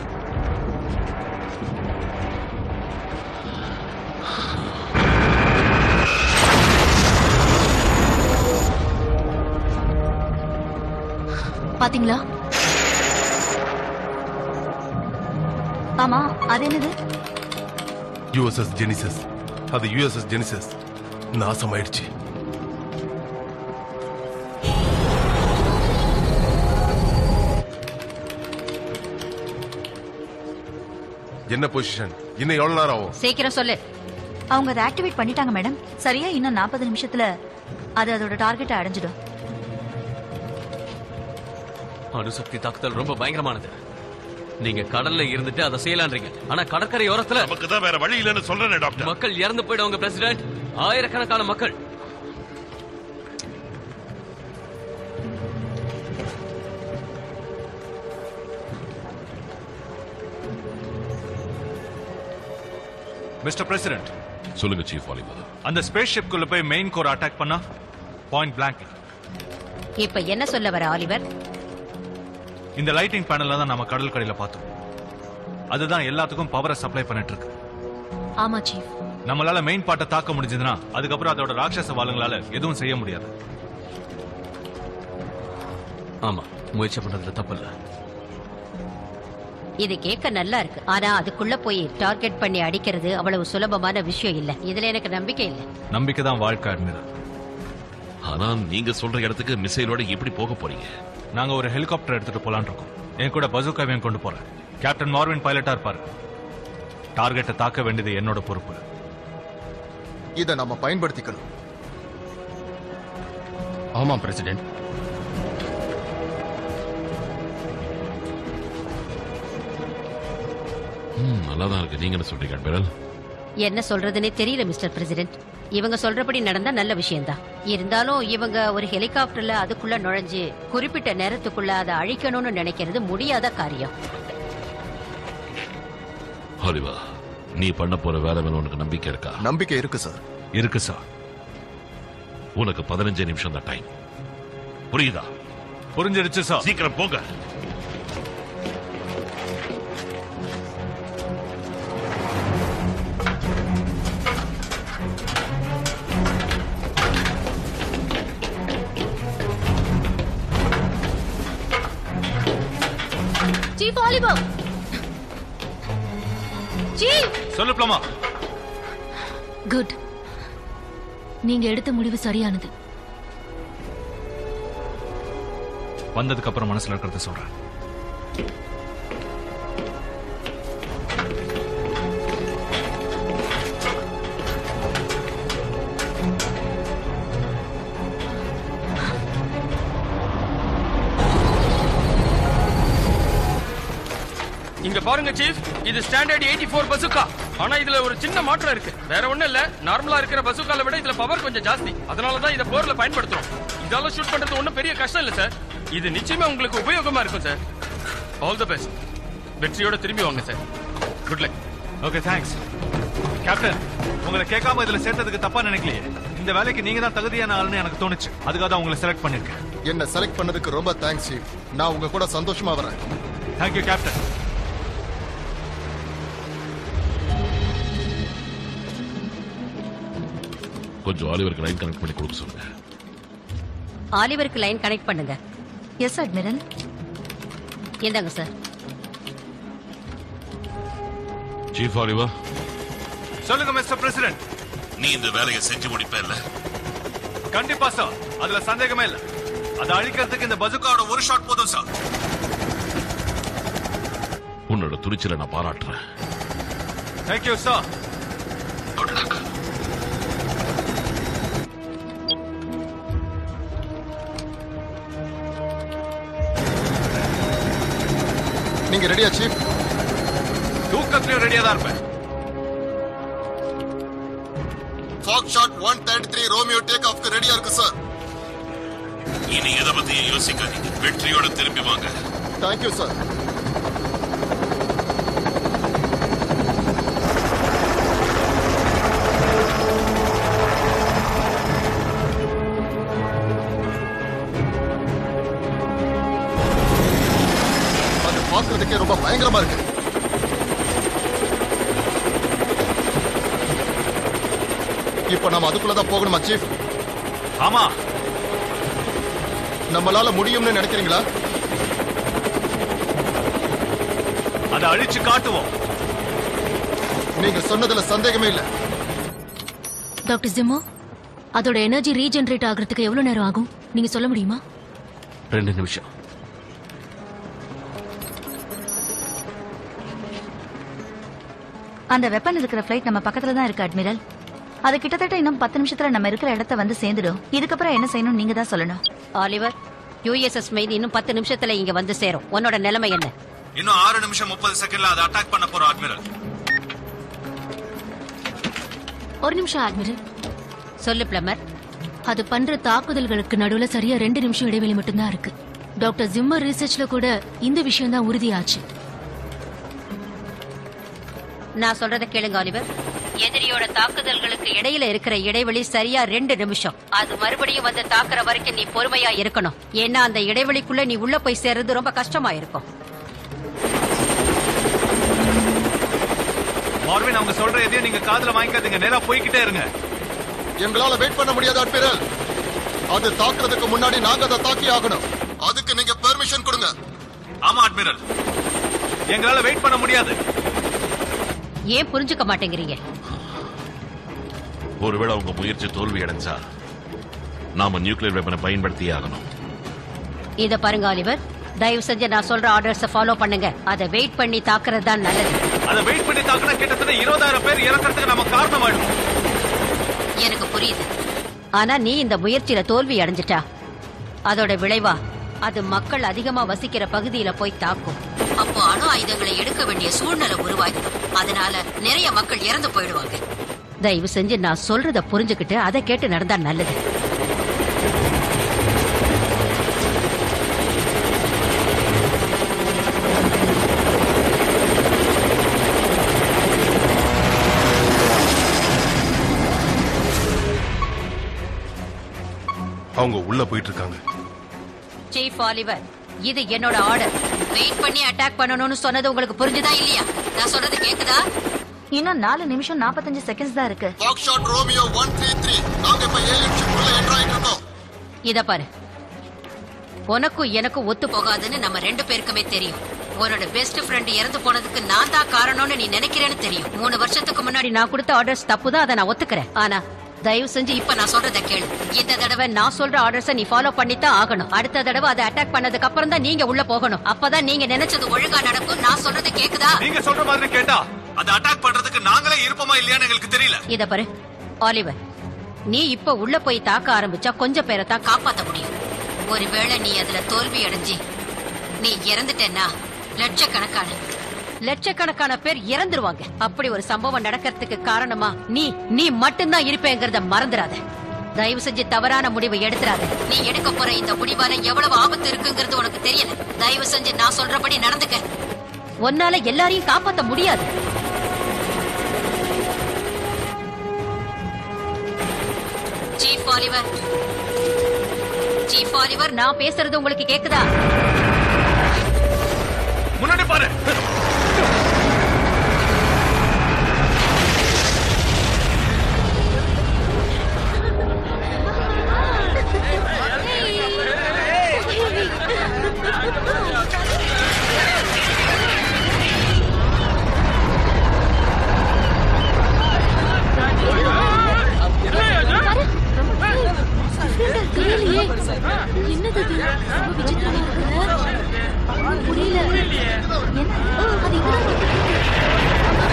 பாத்தீங்களா ஆமா அது என்னது யுஎஸ்எஸ் ஜெனிசஸ் அது யுஎஸ்எஸ் ஜெனிசஸ் நாசமாயிடுச்சு என்ன பொசிஷன் இன்னும் எவ்வளவு நேரம் ஆகும் சீக்கிரம் சொல்லு அவங்க அதை ஆக்டிவேட் பண்ணிட்டாங்க மேடம் சரியா இன்னும் நாற்பது நிமிஷத்துல அது அதோட டார்கெட்டை அடைஞ்சிடும் அணுசக்தி தாக்குதல் ரொம்ப பயங்கரமானது நீங்க கடல்ல இருந்துட்டு அதை செய்யலான்றீங்க ஆனா கடற்கரை ஓரத்துல நமக்கு தான் வேற வழி இல்லைன்னு சொல்றேன் டாக்டர் மக்கள் இறந்து போயிடுவாங்க பிரசிடென்ட் ஆயிரக்கணக்கான மக்கள் மிஸ்டர் பிரசிடென்ட் சொல்லுங்க சீஃப் வாலிபர் அந்த ஸ்பேஸ் ஷிப்குள்ள போய் மெயின் கோர் அட்டாக் பண்ணா பாயிண்ட் பிளாங்க்ல இப்ப என்ன சொல்ல வர ஆலிவர் இந்த லைட்டிங் பேனல்ல தான் நம்ம கடல் கடையில பார்த்தோம் அதுதான் எல்லாத்துக்கும் பவரை சப்ளை பண்ணிட்டு இருக்கு ஆமா சீஃப் நம்மளால மெயின் பார்ட்டை தாக்க முடிஞ்சதுன்னா அதுக்கப்புறம் அதோட ராட்சச வாளுங்களால எதுவும் செய்ய முடியாது ஆமா முயற்சி பண்றதுல தப்பு இல்ல இது கேட்க நல்லா இருக்கு ஆனா அதுக்குள்ள போய் டார்கெட் பண்ணி அடிக்கிறது அவ்வளவு சுலபமான விஷயம் இல்ல இதுல எனக்கு நம்பிக்கை இல்ல நம்பிக்கை தான் வாழ்க்கை அட்மிரல் ஆனா நீங்க சொல்ற இடத்துக்கு மிசைலோட எப்படி போக போறீங்க நாங்க ஒரு ஹெலிகாப்டர் எடுத்துட்டு போலான்னு இருக்கோம் என் கூட பசுக்காவையும் கொண்டு போறேன் கேப்டன் மார்வின் பைலட்டா இருப்பாரு டார்கெட்டை தாக்க வேண்டியது என்னோட பொறுப்பு இதை நம்ம பயன்படுத்திக்கணும் ஆமா பிரசிடென்ட் நல்லா தான் இருக்கு நீங்க என்ன சொல்றீங்க அட்மிரல் என்ன சொல்றதுனே தெரியல மிஸ்டர் பிரசிடென்ட் இவங்க சொல்றபடி நடந்தா நல்ல விஷயம்தான் இருந்தாலும் இவங்க ஒரு ஹெலிகாப்டர்ல அதுக்குள்ள நுழைஞ்சு குறிப்பிட்ட நேரத்துக்குள்ள அதை அழிக்கணும்னு நினைக்கிறது முடியாத காரியம் ஹாலிவா நீ பண்ண போற வேலை மேல உனக்கு நம்பிக்கை இருக்கா நம்பிக்கை இருக்கு சார் இருக்கு சார் உனக்கு பதினஞ்சு நிமிஷம் தான் டைம் புரியுதா புரிஞ்சிருச்சு சார் சீக்கிரம் போங்க சீஃப் ஆலிவர் சீஃப் சொல்லு பிளமா குட் நீங்க எடுத்த முடிவு சரியானது வந்ததுக்கு அப்புறம் மனசுல இருக்கிறத சொல்றேன் இங்க பாருங்க சீஃப் இது ஸ்டாண்டர்ட் எயிட்டி ஃபோர் பசுக்கா ஆனா இதுல ஒரு சின்ன மாற்றம் இருக்கு வேற ஒண்ணும் இல்ல நார்மலா இருக்கிற பசுக்கால விட இதுல பவர் கொஞ்சம் ஜாஸ்தி அதனால தான் இதை போர்ல பயன்படுத்துறோம் இதால ஷூட் பண்றது ஒண்ணும் பெரிய கஷ்டம் இல்ல சார் இது நிச்சயமா உங்களுக்கு உபயோகமா இருக்கும் சார் ஆல் தி பெஸ்ட் வெற்றியோட திரும்பி வாங்க sir good luck okay thanks captain உங்களை கேட்காம இதுல சேர்த்ததுக்கு தப்பா நினைக்கலையே இந்த வேலைக்கு நீங்க தான் தகுதியான ஆளுன்னு எனக்கு தோணுச்சு அதுக்காக தான் உங்களை செலக்ட் பண்ணிருக்கேன் என்ன செலக்ட் பண்ணதுக்கு ரொம்ப தேங்க்ஸ் சீஃப் நான் உங்க கூட சந்தோஷமா வரேன் தேங்க்யூ கேப்டன் கொஞ்சம் ஆலிவருக்கு லைன் கனெக்ட் பண்ணி கொடுக்க சொல்லுங்க ஆலிவருக்கு லைன் கனெக்ட் பண்ணுங்க எஸ் அட்மிரல் இந்தாங்க சார் சீஃப் ஆலிவா சொல்லுங்க மிஸ்டர் பிரசிடென்ட் நீ இந்த வேலையை செஞ்சு முடிப்ப இல்ல கண்டிப்பா சார் அதுல சந்தேகமே இல்ல அதை அழிக்கிறதுக்கு இந்த பசுக்காவோட ஒரு ஷாட் போதும் சார் உன்னோட துணிச்சலை நான் பாராட்டுறேன் தேங்க்யூ சார் நீங்க ரெடியா சீஃப் தூக்கத்திலையும் ரெடியா தான் இருப்பேன் fog shot one thirty three Romeo take ஆஃப்க்கு ரெடியா இருக்கு சார் இனி எதை பத்தியும் யோசிக்காதீங்க வெற்றியோட திரும்பி வாங்க தேங்க்யூ சார் அது பார்க்கிறதுக்கே ரொம்ப பயங்கரமா இருக்கு இப்ப நாம அதுக்குள்ளதான் போகணுமா சீஃப் ஆமா நம்மளால முடியும்னு நினைக்கிறீங்களா அதை அழிச்சு காட்டுவோம் நீங்க சொன்னதுல சந்தேகமே இல்ல டாக்டர் ஜிம்மோ அதோட எனர்ஜி ரீஜெனரேட் ஆகிறதுக்கு எவ்வளவு நேரம் ஆகும் நீங்க சொல்ல முடியுமா ரெண்டு நிமிஷம் அந்த வெப்பன் இருக்கிற ஃபிளைட் நம்ம பக்கத்துல தான் இருக்கு அட்மிரல் அது கிட்டத்தட்ட இன்னும் பத்து நிமிஷத்துல நம்ம இருக்கிற இடத்த வந்து சேர்ந்துடும் இதுக்கப்புறம் என்ன செய்யணும் நீங்க தான் சொல்லணும் ஆலிவர் யூஎஸ்எஸ் மெயின் இன்னும் பத்து நிமிஷத்துல இங்க வந்து சேரும் உன்னோட நிலைமை என்ன இன்னும் ஆறு நிமிஷம் முப்பது செகண்ட்ல அதை அட்டாக் பண்ண போறோம் அட்மிரல் ஒரு நிமிஷம் அட்மிரல் சொல்லு பிளமர் அது பண்ற தாக்குதல்களுக்கு நடுவுல சரியா ரெண்டு நிமிஷம் இடைவெளி மட்டும்தான் இருக்கு டாக்டர் ஜிம்மர் ரிசர்ச்ல கூட இந்த விஷயம் தான் உறுதியாச்சு நான் சொல்றத கேளுங்க ஆலிவர் எதிரியோட தாக்குதல்களுக்கு இடையில இருக்கிற இடைவெளி சரியா ரெண்டு நிமிஷம் அது மறுபடியும் வந்து தாக்குற வரைக்கும் நீ பொறுமையா இருக்கணும் ஏன்னா அந்த இடைவெளிக்குள்ள நீ உள்ள போய் சேர்றது ரொம்ப கஷ்டமா இருக்கும் மார்வின் அவங்க சொல்ற எதையும் நீங்க காதுல வாங்கிக்காதீங்க நேரா போய்கிட்டே இருங்க எங்களால வெயிட் பண்ண முடியாது அட்மிரல் அது தாக்குறதுக்கு முன்னாடி நாங்க அதை தாக்கி ஆகணும் அதுக்கு நீங்க பெர்மிஷன் கொடுங்க ஆமா அட்மிரல் எங்களால வெயிட் பண்ண முடியாது ஏன் புரிஞ்சுக்க மாட்டேங்கிறீங்க ஒருவேளை உங்க முயற்சி தோல்வி அடைஞ்சா நாம நியூக்ளியர் வெப்பனை பயன்படுத்தியே ஆகணும் இத பாருங்க ஆலிவர் தயவு செஞ்சு நான் சொல்ற ஆர்டர்ஸ ஃபாலோ பண்ணுங்க அதை வெயிட் பண்ணி தாக்குறது தான் நல்லது அதை வெயிட் பண்ணி தாக்குனா கிட்டத்தட்ட இருபதாயிரம் பேர் இறக்கறதுக்கு நம்ம காரணமாயிடும் எனக்கு புரியுது ஆனா நீ இந்த முயற்சியில தோல்வி அடைஞ்சிட்டா அதோட விளைவா அது மக்கள் அதிகமா வசிக்கிற பகுதியில போய் தாக்கும் அப்போ அணு ஆயுதங்களை எடுக்க வேண்டிய சூழ்நிலை உருவாகிடும் அதனால நிறைய மக்கள் இறந்து போயிடுவாங்க தயவு செஞ்சு நான் சொல்றத புரிஞ்சுக்கிட்டு அதை கேட்டு நடந்தா நல்லது அவங்க உள்ள போயிட்டு இருக்காங்க சீஃப் ஆலிவர் இது என்னோட ஆர்டர் வெயிட் பண்ணி அட்டாக் பண்ணணும்னு சொன்னது உங்களுக்கு புரிஞ்சுதா இல்லையா நான் சொல்றது கேக்குதா இன்னும் நாலு நிமிஷம் நாற்பத்தஞ்சு செகண்ட்ஸ் தான் இருக்கு fog shot Romeo one three three நாங்க இப்ப ஏலியன் ஷிப்புள்ள என்ட்ரு ஆயிட்டு இருக்கோம் இத பாரு உனக்கும் எனக்கும் ஒத்து போகாதுன்னு நம்ம ரெண்டு பேருக்குமே தெரியும் உன்னோட பெஸ்ட் ஃப்ரெண்ட் இறந்து போனதுக்கு நான் தான் காரணம்னு நீ நினைக்கிறேன்னு தெரியும் மூணு வருஷத்துக்கு முன்னாடி நான் கொடுத்த ஆர்டர்ஸ் தப்பு தான் அதை நான் ஒத்துக்கிறேன் ஆனா தயவு செஞ்சு இப்ப நான் சொல்றத கேளு இந்த தடவை நான் சொல்ற ஆர்டர்ஸ நீ ஃபாலோ பண்ணித்தான் ஆகணும் அடுத்த தடவை அதை அட்டாக் பண்ணதுக்கு அப்புறம் தான் நீங்க உள்ள போகணும் அப்பதான் நீங்க நினைச்சது ஒழுங்கா நடக்கும் நான் சொல்றது கேக்குதா நீங்க சொல்ற மாதிரி கேட்டா அதை அட்டாக் பண்றதுக்கு நாங்களே இருப்போமா இல்லையான்னு எங்களுக்கு தெரியல இத பாரு ஆலிவர் நீ இப்ப உள்ள போய் தாக்க ஆரம்பிச்சா கொஞ்சம் பேரை தான் காப்பாத்த முடியும் ஒருவேளை நீ அதுல தோல்வி அடைஞ்சி நீ இறந்துட்டேன்னா லட்சக்கணக்கான லட்சக்கணக்கான பேர் இறந்துருவாங்க அப்படி ஒரு சம்பவம் நடக்கிறதுக்கு காரணமா நீ நீ மட்டும்தான் இருப்பேங்கிறத மறந்துடாத தயவு செஞ்சு தவறான முடிவை எடுத்துறாத நீ எடுக்க போற இந்த முடிவால எவ்வளவு ஆபத்து இருக்குங்கிறது உனக்கு தெரியல தயவு செஞ்சு நான் சொல்றபடி நடந்துக்க உன்னால எல்லாரையும் காப்பாத்த முடியாது சீஃப் ஆலிவர் சீஃப் ஆலிவர் நான் பேசுறது உங்களுக்கு கேக்குதா முன்னாடி பாரு தெரியலையே என்னது இது ரொம்ப விசித்திரமா இருக்குல்ல புரியல என்ன அது என்ன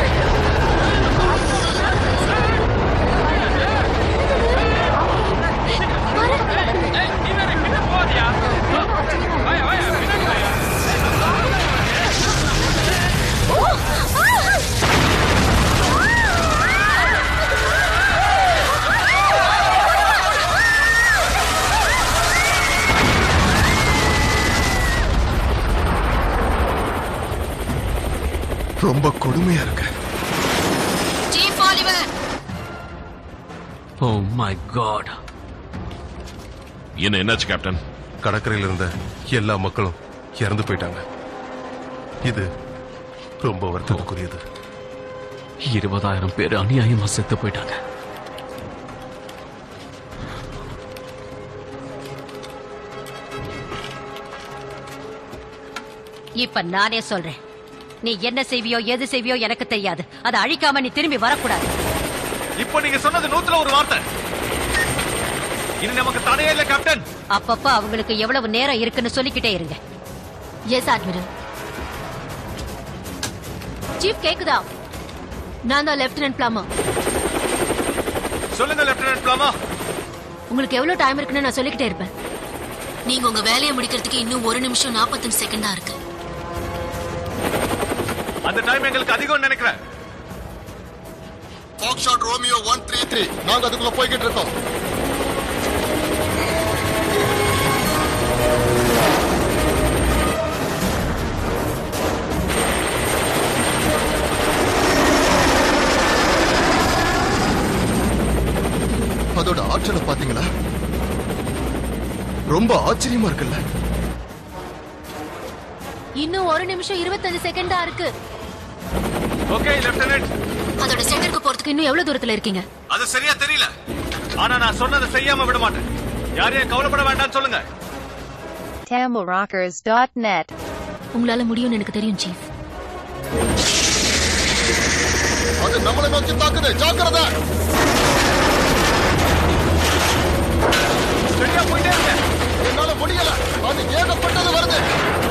ரொம்ப கொடுமையா இருக்கு chief Oliver oh my god என்ன என்னாச்சு கேப்டன் கடற்கரையில் இருந்த எல்லா மக்களும் இறந்து போயிட்டாங்க இது ரொம்ப வருத்தத்துக்குரியது இருபதாயிரம் பேர் அநியாயமா செத்து போயிட்டாங்க இப்ப நானே சொல்றேன் நீ என்ன செய்வியோ எது செய்வியோ எனக்கு தெரியாது அதை அழிக்காம நீ திரும்பி வரக்கூடாது இப்போ நீங்க சொன்னது நூத்துல ஒரு வார்த்தை இது நமக்கு தடையே இல்ல கேப்டன் அப்பப்ப அவங்களுக்கு எவ்வளவு நேரம் இருக்குன்னு சொல்லிக்கிட்டே இருங்க எஸ் அட்மிரல் சீஃப் கேக்குதா நான் தான் லெப்டினன்ட் பிளாமா சொல்லுங்க லெப்டினன்ட் பிளாமா உங்களுக்கு எவ்வளவு டைம் இருக்குன்னு நான் சொல்லிக்கிட்டே இருப்பேன் நீங்க உங்க வேலையை முடிக்கிறதுக்கு இன்னும் ஒரு நிமிஷம் நாற்பத்தஞ்சு செகண்ட் தான் இருக்கு அந்த டைம் எங்களுக்கு அதிகம் நினைக்கிறேன் fog shot Romeo one three three நாங்க அதுக்குள்ள போய்கிட்டு இருக்கோம் அதோட ஆற்றலை பாத்தீங்களா ரொம்ப ஆச்சரியமா இருக்குல்ல இன்னும் ஒரு நிமிஷம் இருபத்தஞ்சு செகண்ட் தான் இருக்கு ஓகே லெப்டினன்ட் அதோட சென்டருக்கு போறதுக்கு இன்னும் எவ்வளவு தூரத்துல இருக்கீங்க அது சரியா தெரியல ஆனா நான் சொன்னதை செய்யாம விட மாட்டேன் யாரையும் கவலைப்பட வேண்டாம்னு சொல்லுங்க TamilRockers.net. உங்களால முடியும்னு எனக்கு தெரியும் சீஃப் அது நம்மளை நோக்கி தாக்குது ஜாக்கிரதை சரியா போயிட்டே இருங்க என்னால முடியல அது ஏகப்பட்டது வருது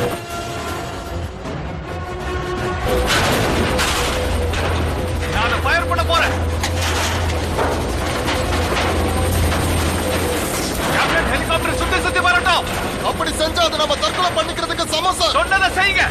நான் ஃபயர் பண்ண போறேன் கேப்டன் ஹெலிகாப்டர் சுத்தி சுத்தி வரட்டும் அப்படி செஞ்சா அது நம்ம தற்கொலை பண்ணிக்கிறதுக்கு சமம் சார் சொன்னதை செய்யுங்க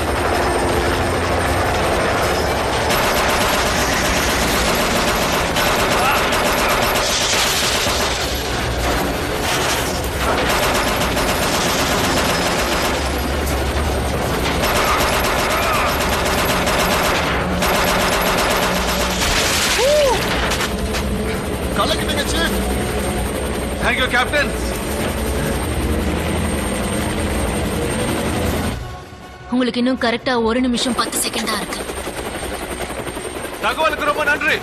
கலக்கிட்டீங்க சீஃப் தேங்க்யூ கேப்டன் உங்களுக்கு இன்னும் கரெக்டா ஒரு நிமிஷம் பத்து செகண்ட் தான் இருக்கு தகவலுக்கு ரொம்ப நன்றி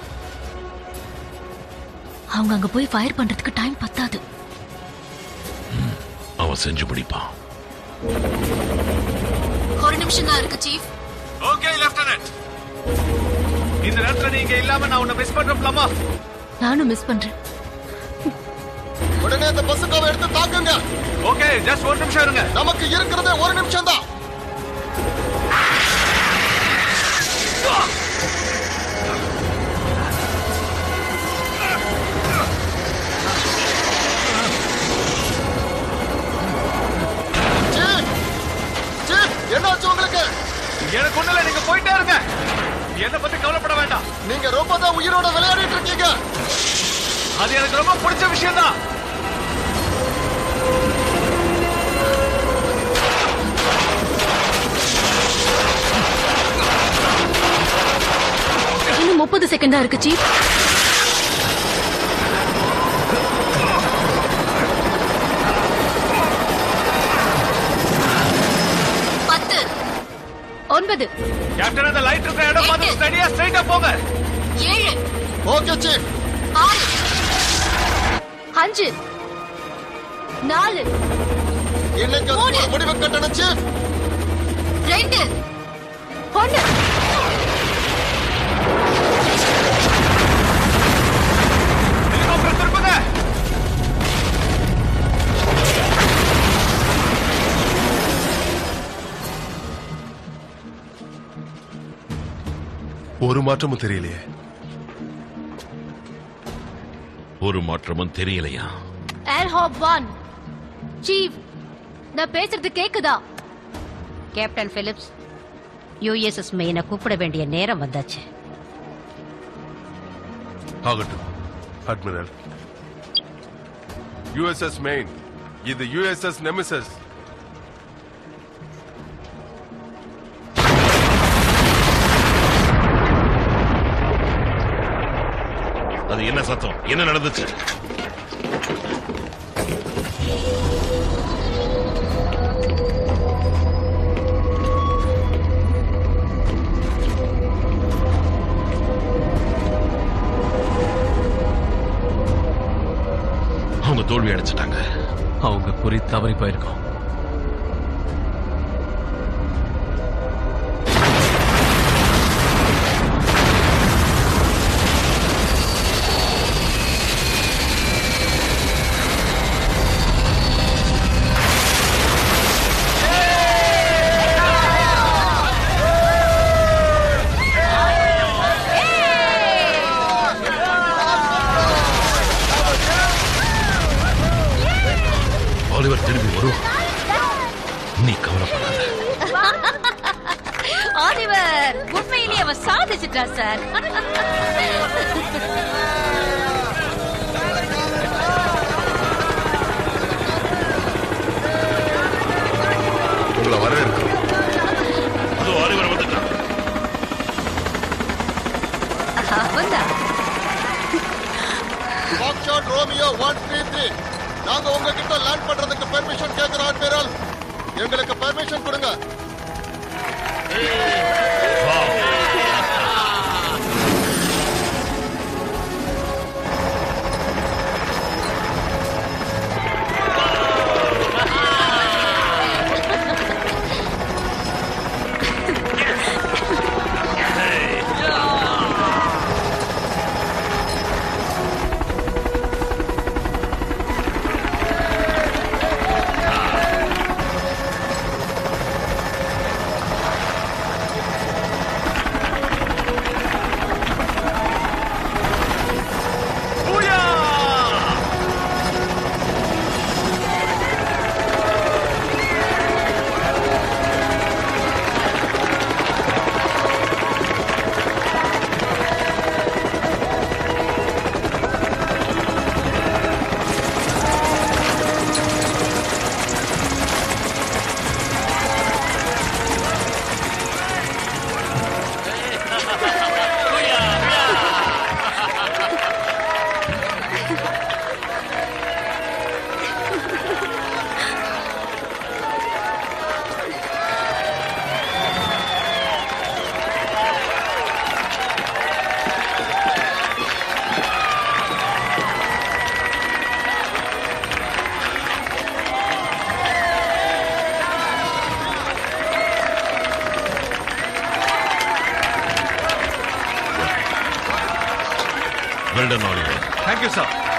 அவங்க அங்க போய் ஃபயர் பண்றதுக்கு டைம் பத்தாது அவன் செஞ்சு முடிப்பான் ஒரு நிமிஷம் தான் இருக்கு சீஃப் ஓகே லெப்டினன்ட் இந்த நேரத்துல நீங்க இல்லாம நான் உன்னை மிஸ் பண்றப்பலாமா நானும் மிஸ் பண்றேன் உடனே அந்த பசுக்காவை எடுத்து தாக்குங்க ஓகே ஜஸ்ட் ஒரு நிமிஷம் இருங்க நமக்கு இருக்கிறதே ஒரு நிமிஷம் தான் எனக்கு ஒண்ணுல இல்ல நீங்க போயிட்டே இருங்க என்ன பத்தி கவலைப்பட வேண்டாம் நீங்க ரொம்ப தான் உயிரோட விளையாடிட்டு இருக்கீங்க அது எனக்கு ரொம்ப பிடிச்ச விஷயம் தான் இன்னும் முப்பது செகண்டா இருக்கு சீஃப் பத்து ஒன்பது கேப்டன் அந்த லைட் இருக்கிற இடம் பார்த்து ஸ்டடியா ஸ்ட்ரைட்டா போங்க ஏழு ஓகே சீஃப் ஆறு அஞ்சு நாலு இன்னைக்கு அதுக்கு ஒரு முடிவு கட்டணும் சீஃப் ரெண்டு ஒண்ணு ஹெலிகாப்டர் திருப்புங்க ஒரு மாற்றமும் தெரியலையே ஒரு மாற்றமும் தெரியலையா ஏர்ஹாப் ஒன் சீஃப் நான் பேசுறது கேக்குதா கேப்டன் பிலிப்ஸ் யூஎஸ்எஸ் மெயினை கூப்பிட வேண்டிய நேரம் வந்தாச்சு ஆகட்டும் அட்மிரல் யுஎஸ்எஸ் மெயின் இது யுஎஸ்எஸ் நெமிசஸ் அது என்ன சத்தம் என்ன நடந்துச்சு அவங்க தோல்வி அடைச்சிட்டாங்க அவங்க குறி தவறி போயிருக்கோம் ஆலிவர் திரும்பி வருவான் நீ கவலைப்படாத ஆலிவர் உண்மையிலேயே அவன் சாதிச்சிட்டா சார் உங்களை வரவேற்கிறோம் அதோ ஆலிவர் வந்துட்டான் அவன்தான் fog shot Romeo one three three நாங்க உங்ககிட்ட லேண்ட் பண்றதுக்கு பெர்மிஷன் கேட்கிறோம் அட்மிரல் எங்களுக்கு பெர்மிஷன் கொடுங்க வெல்டன் ஆலிவர் தேங்க்யூ சார்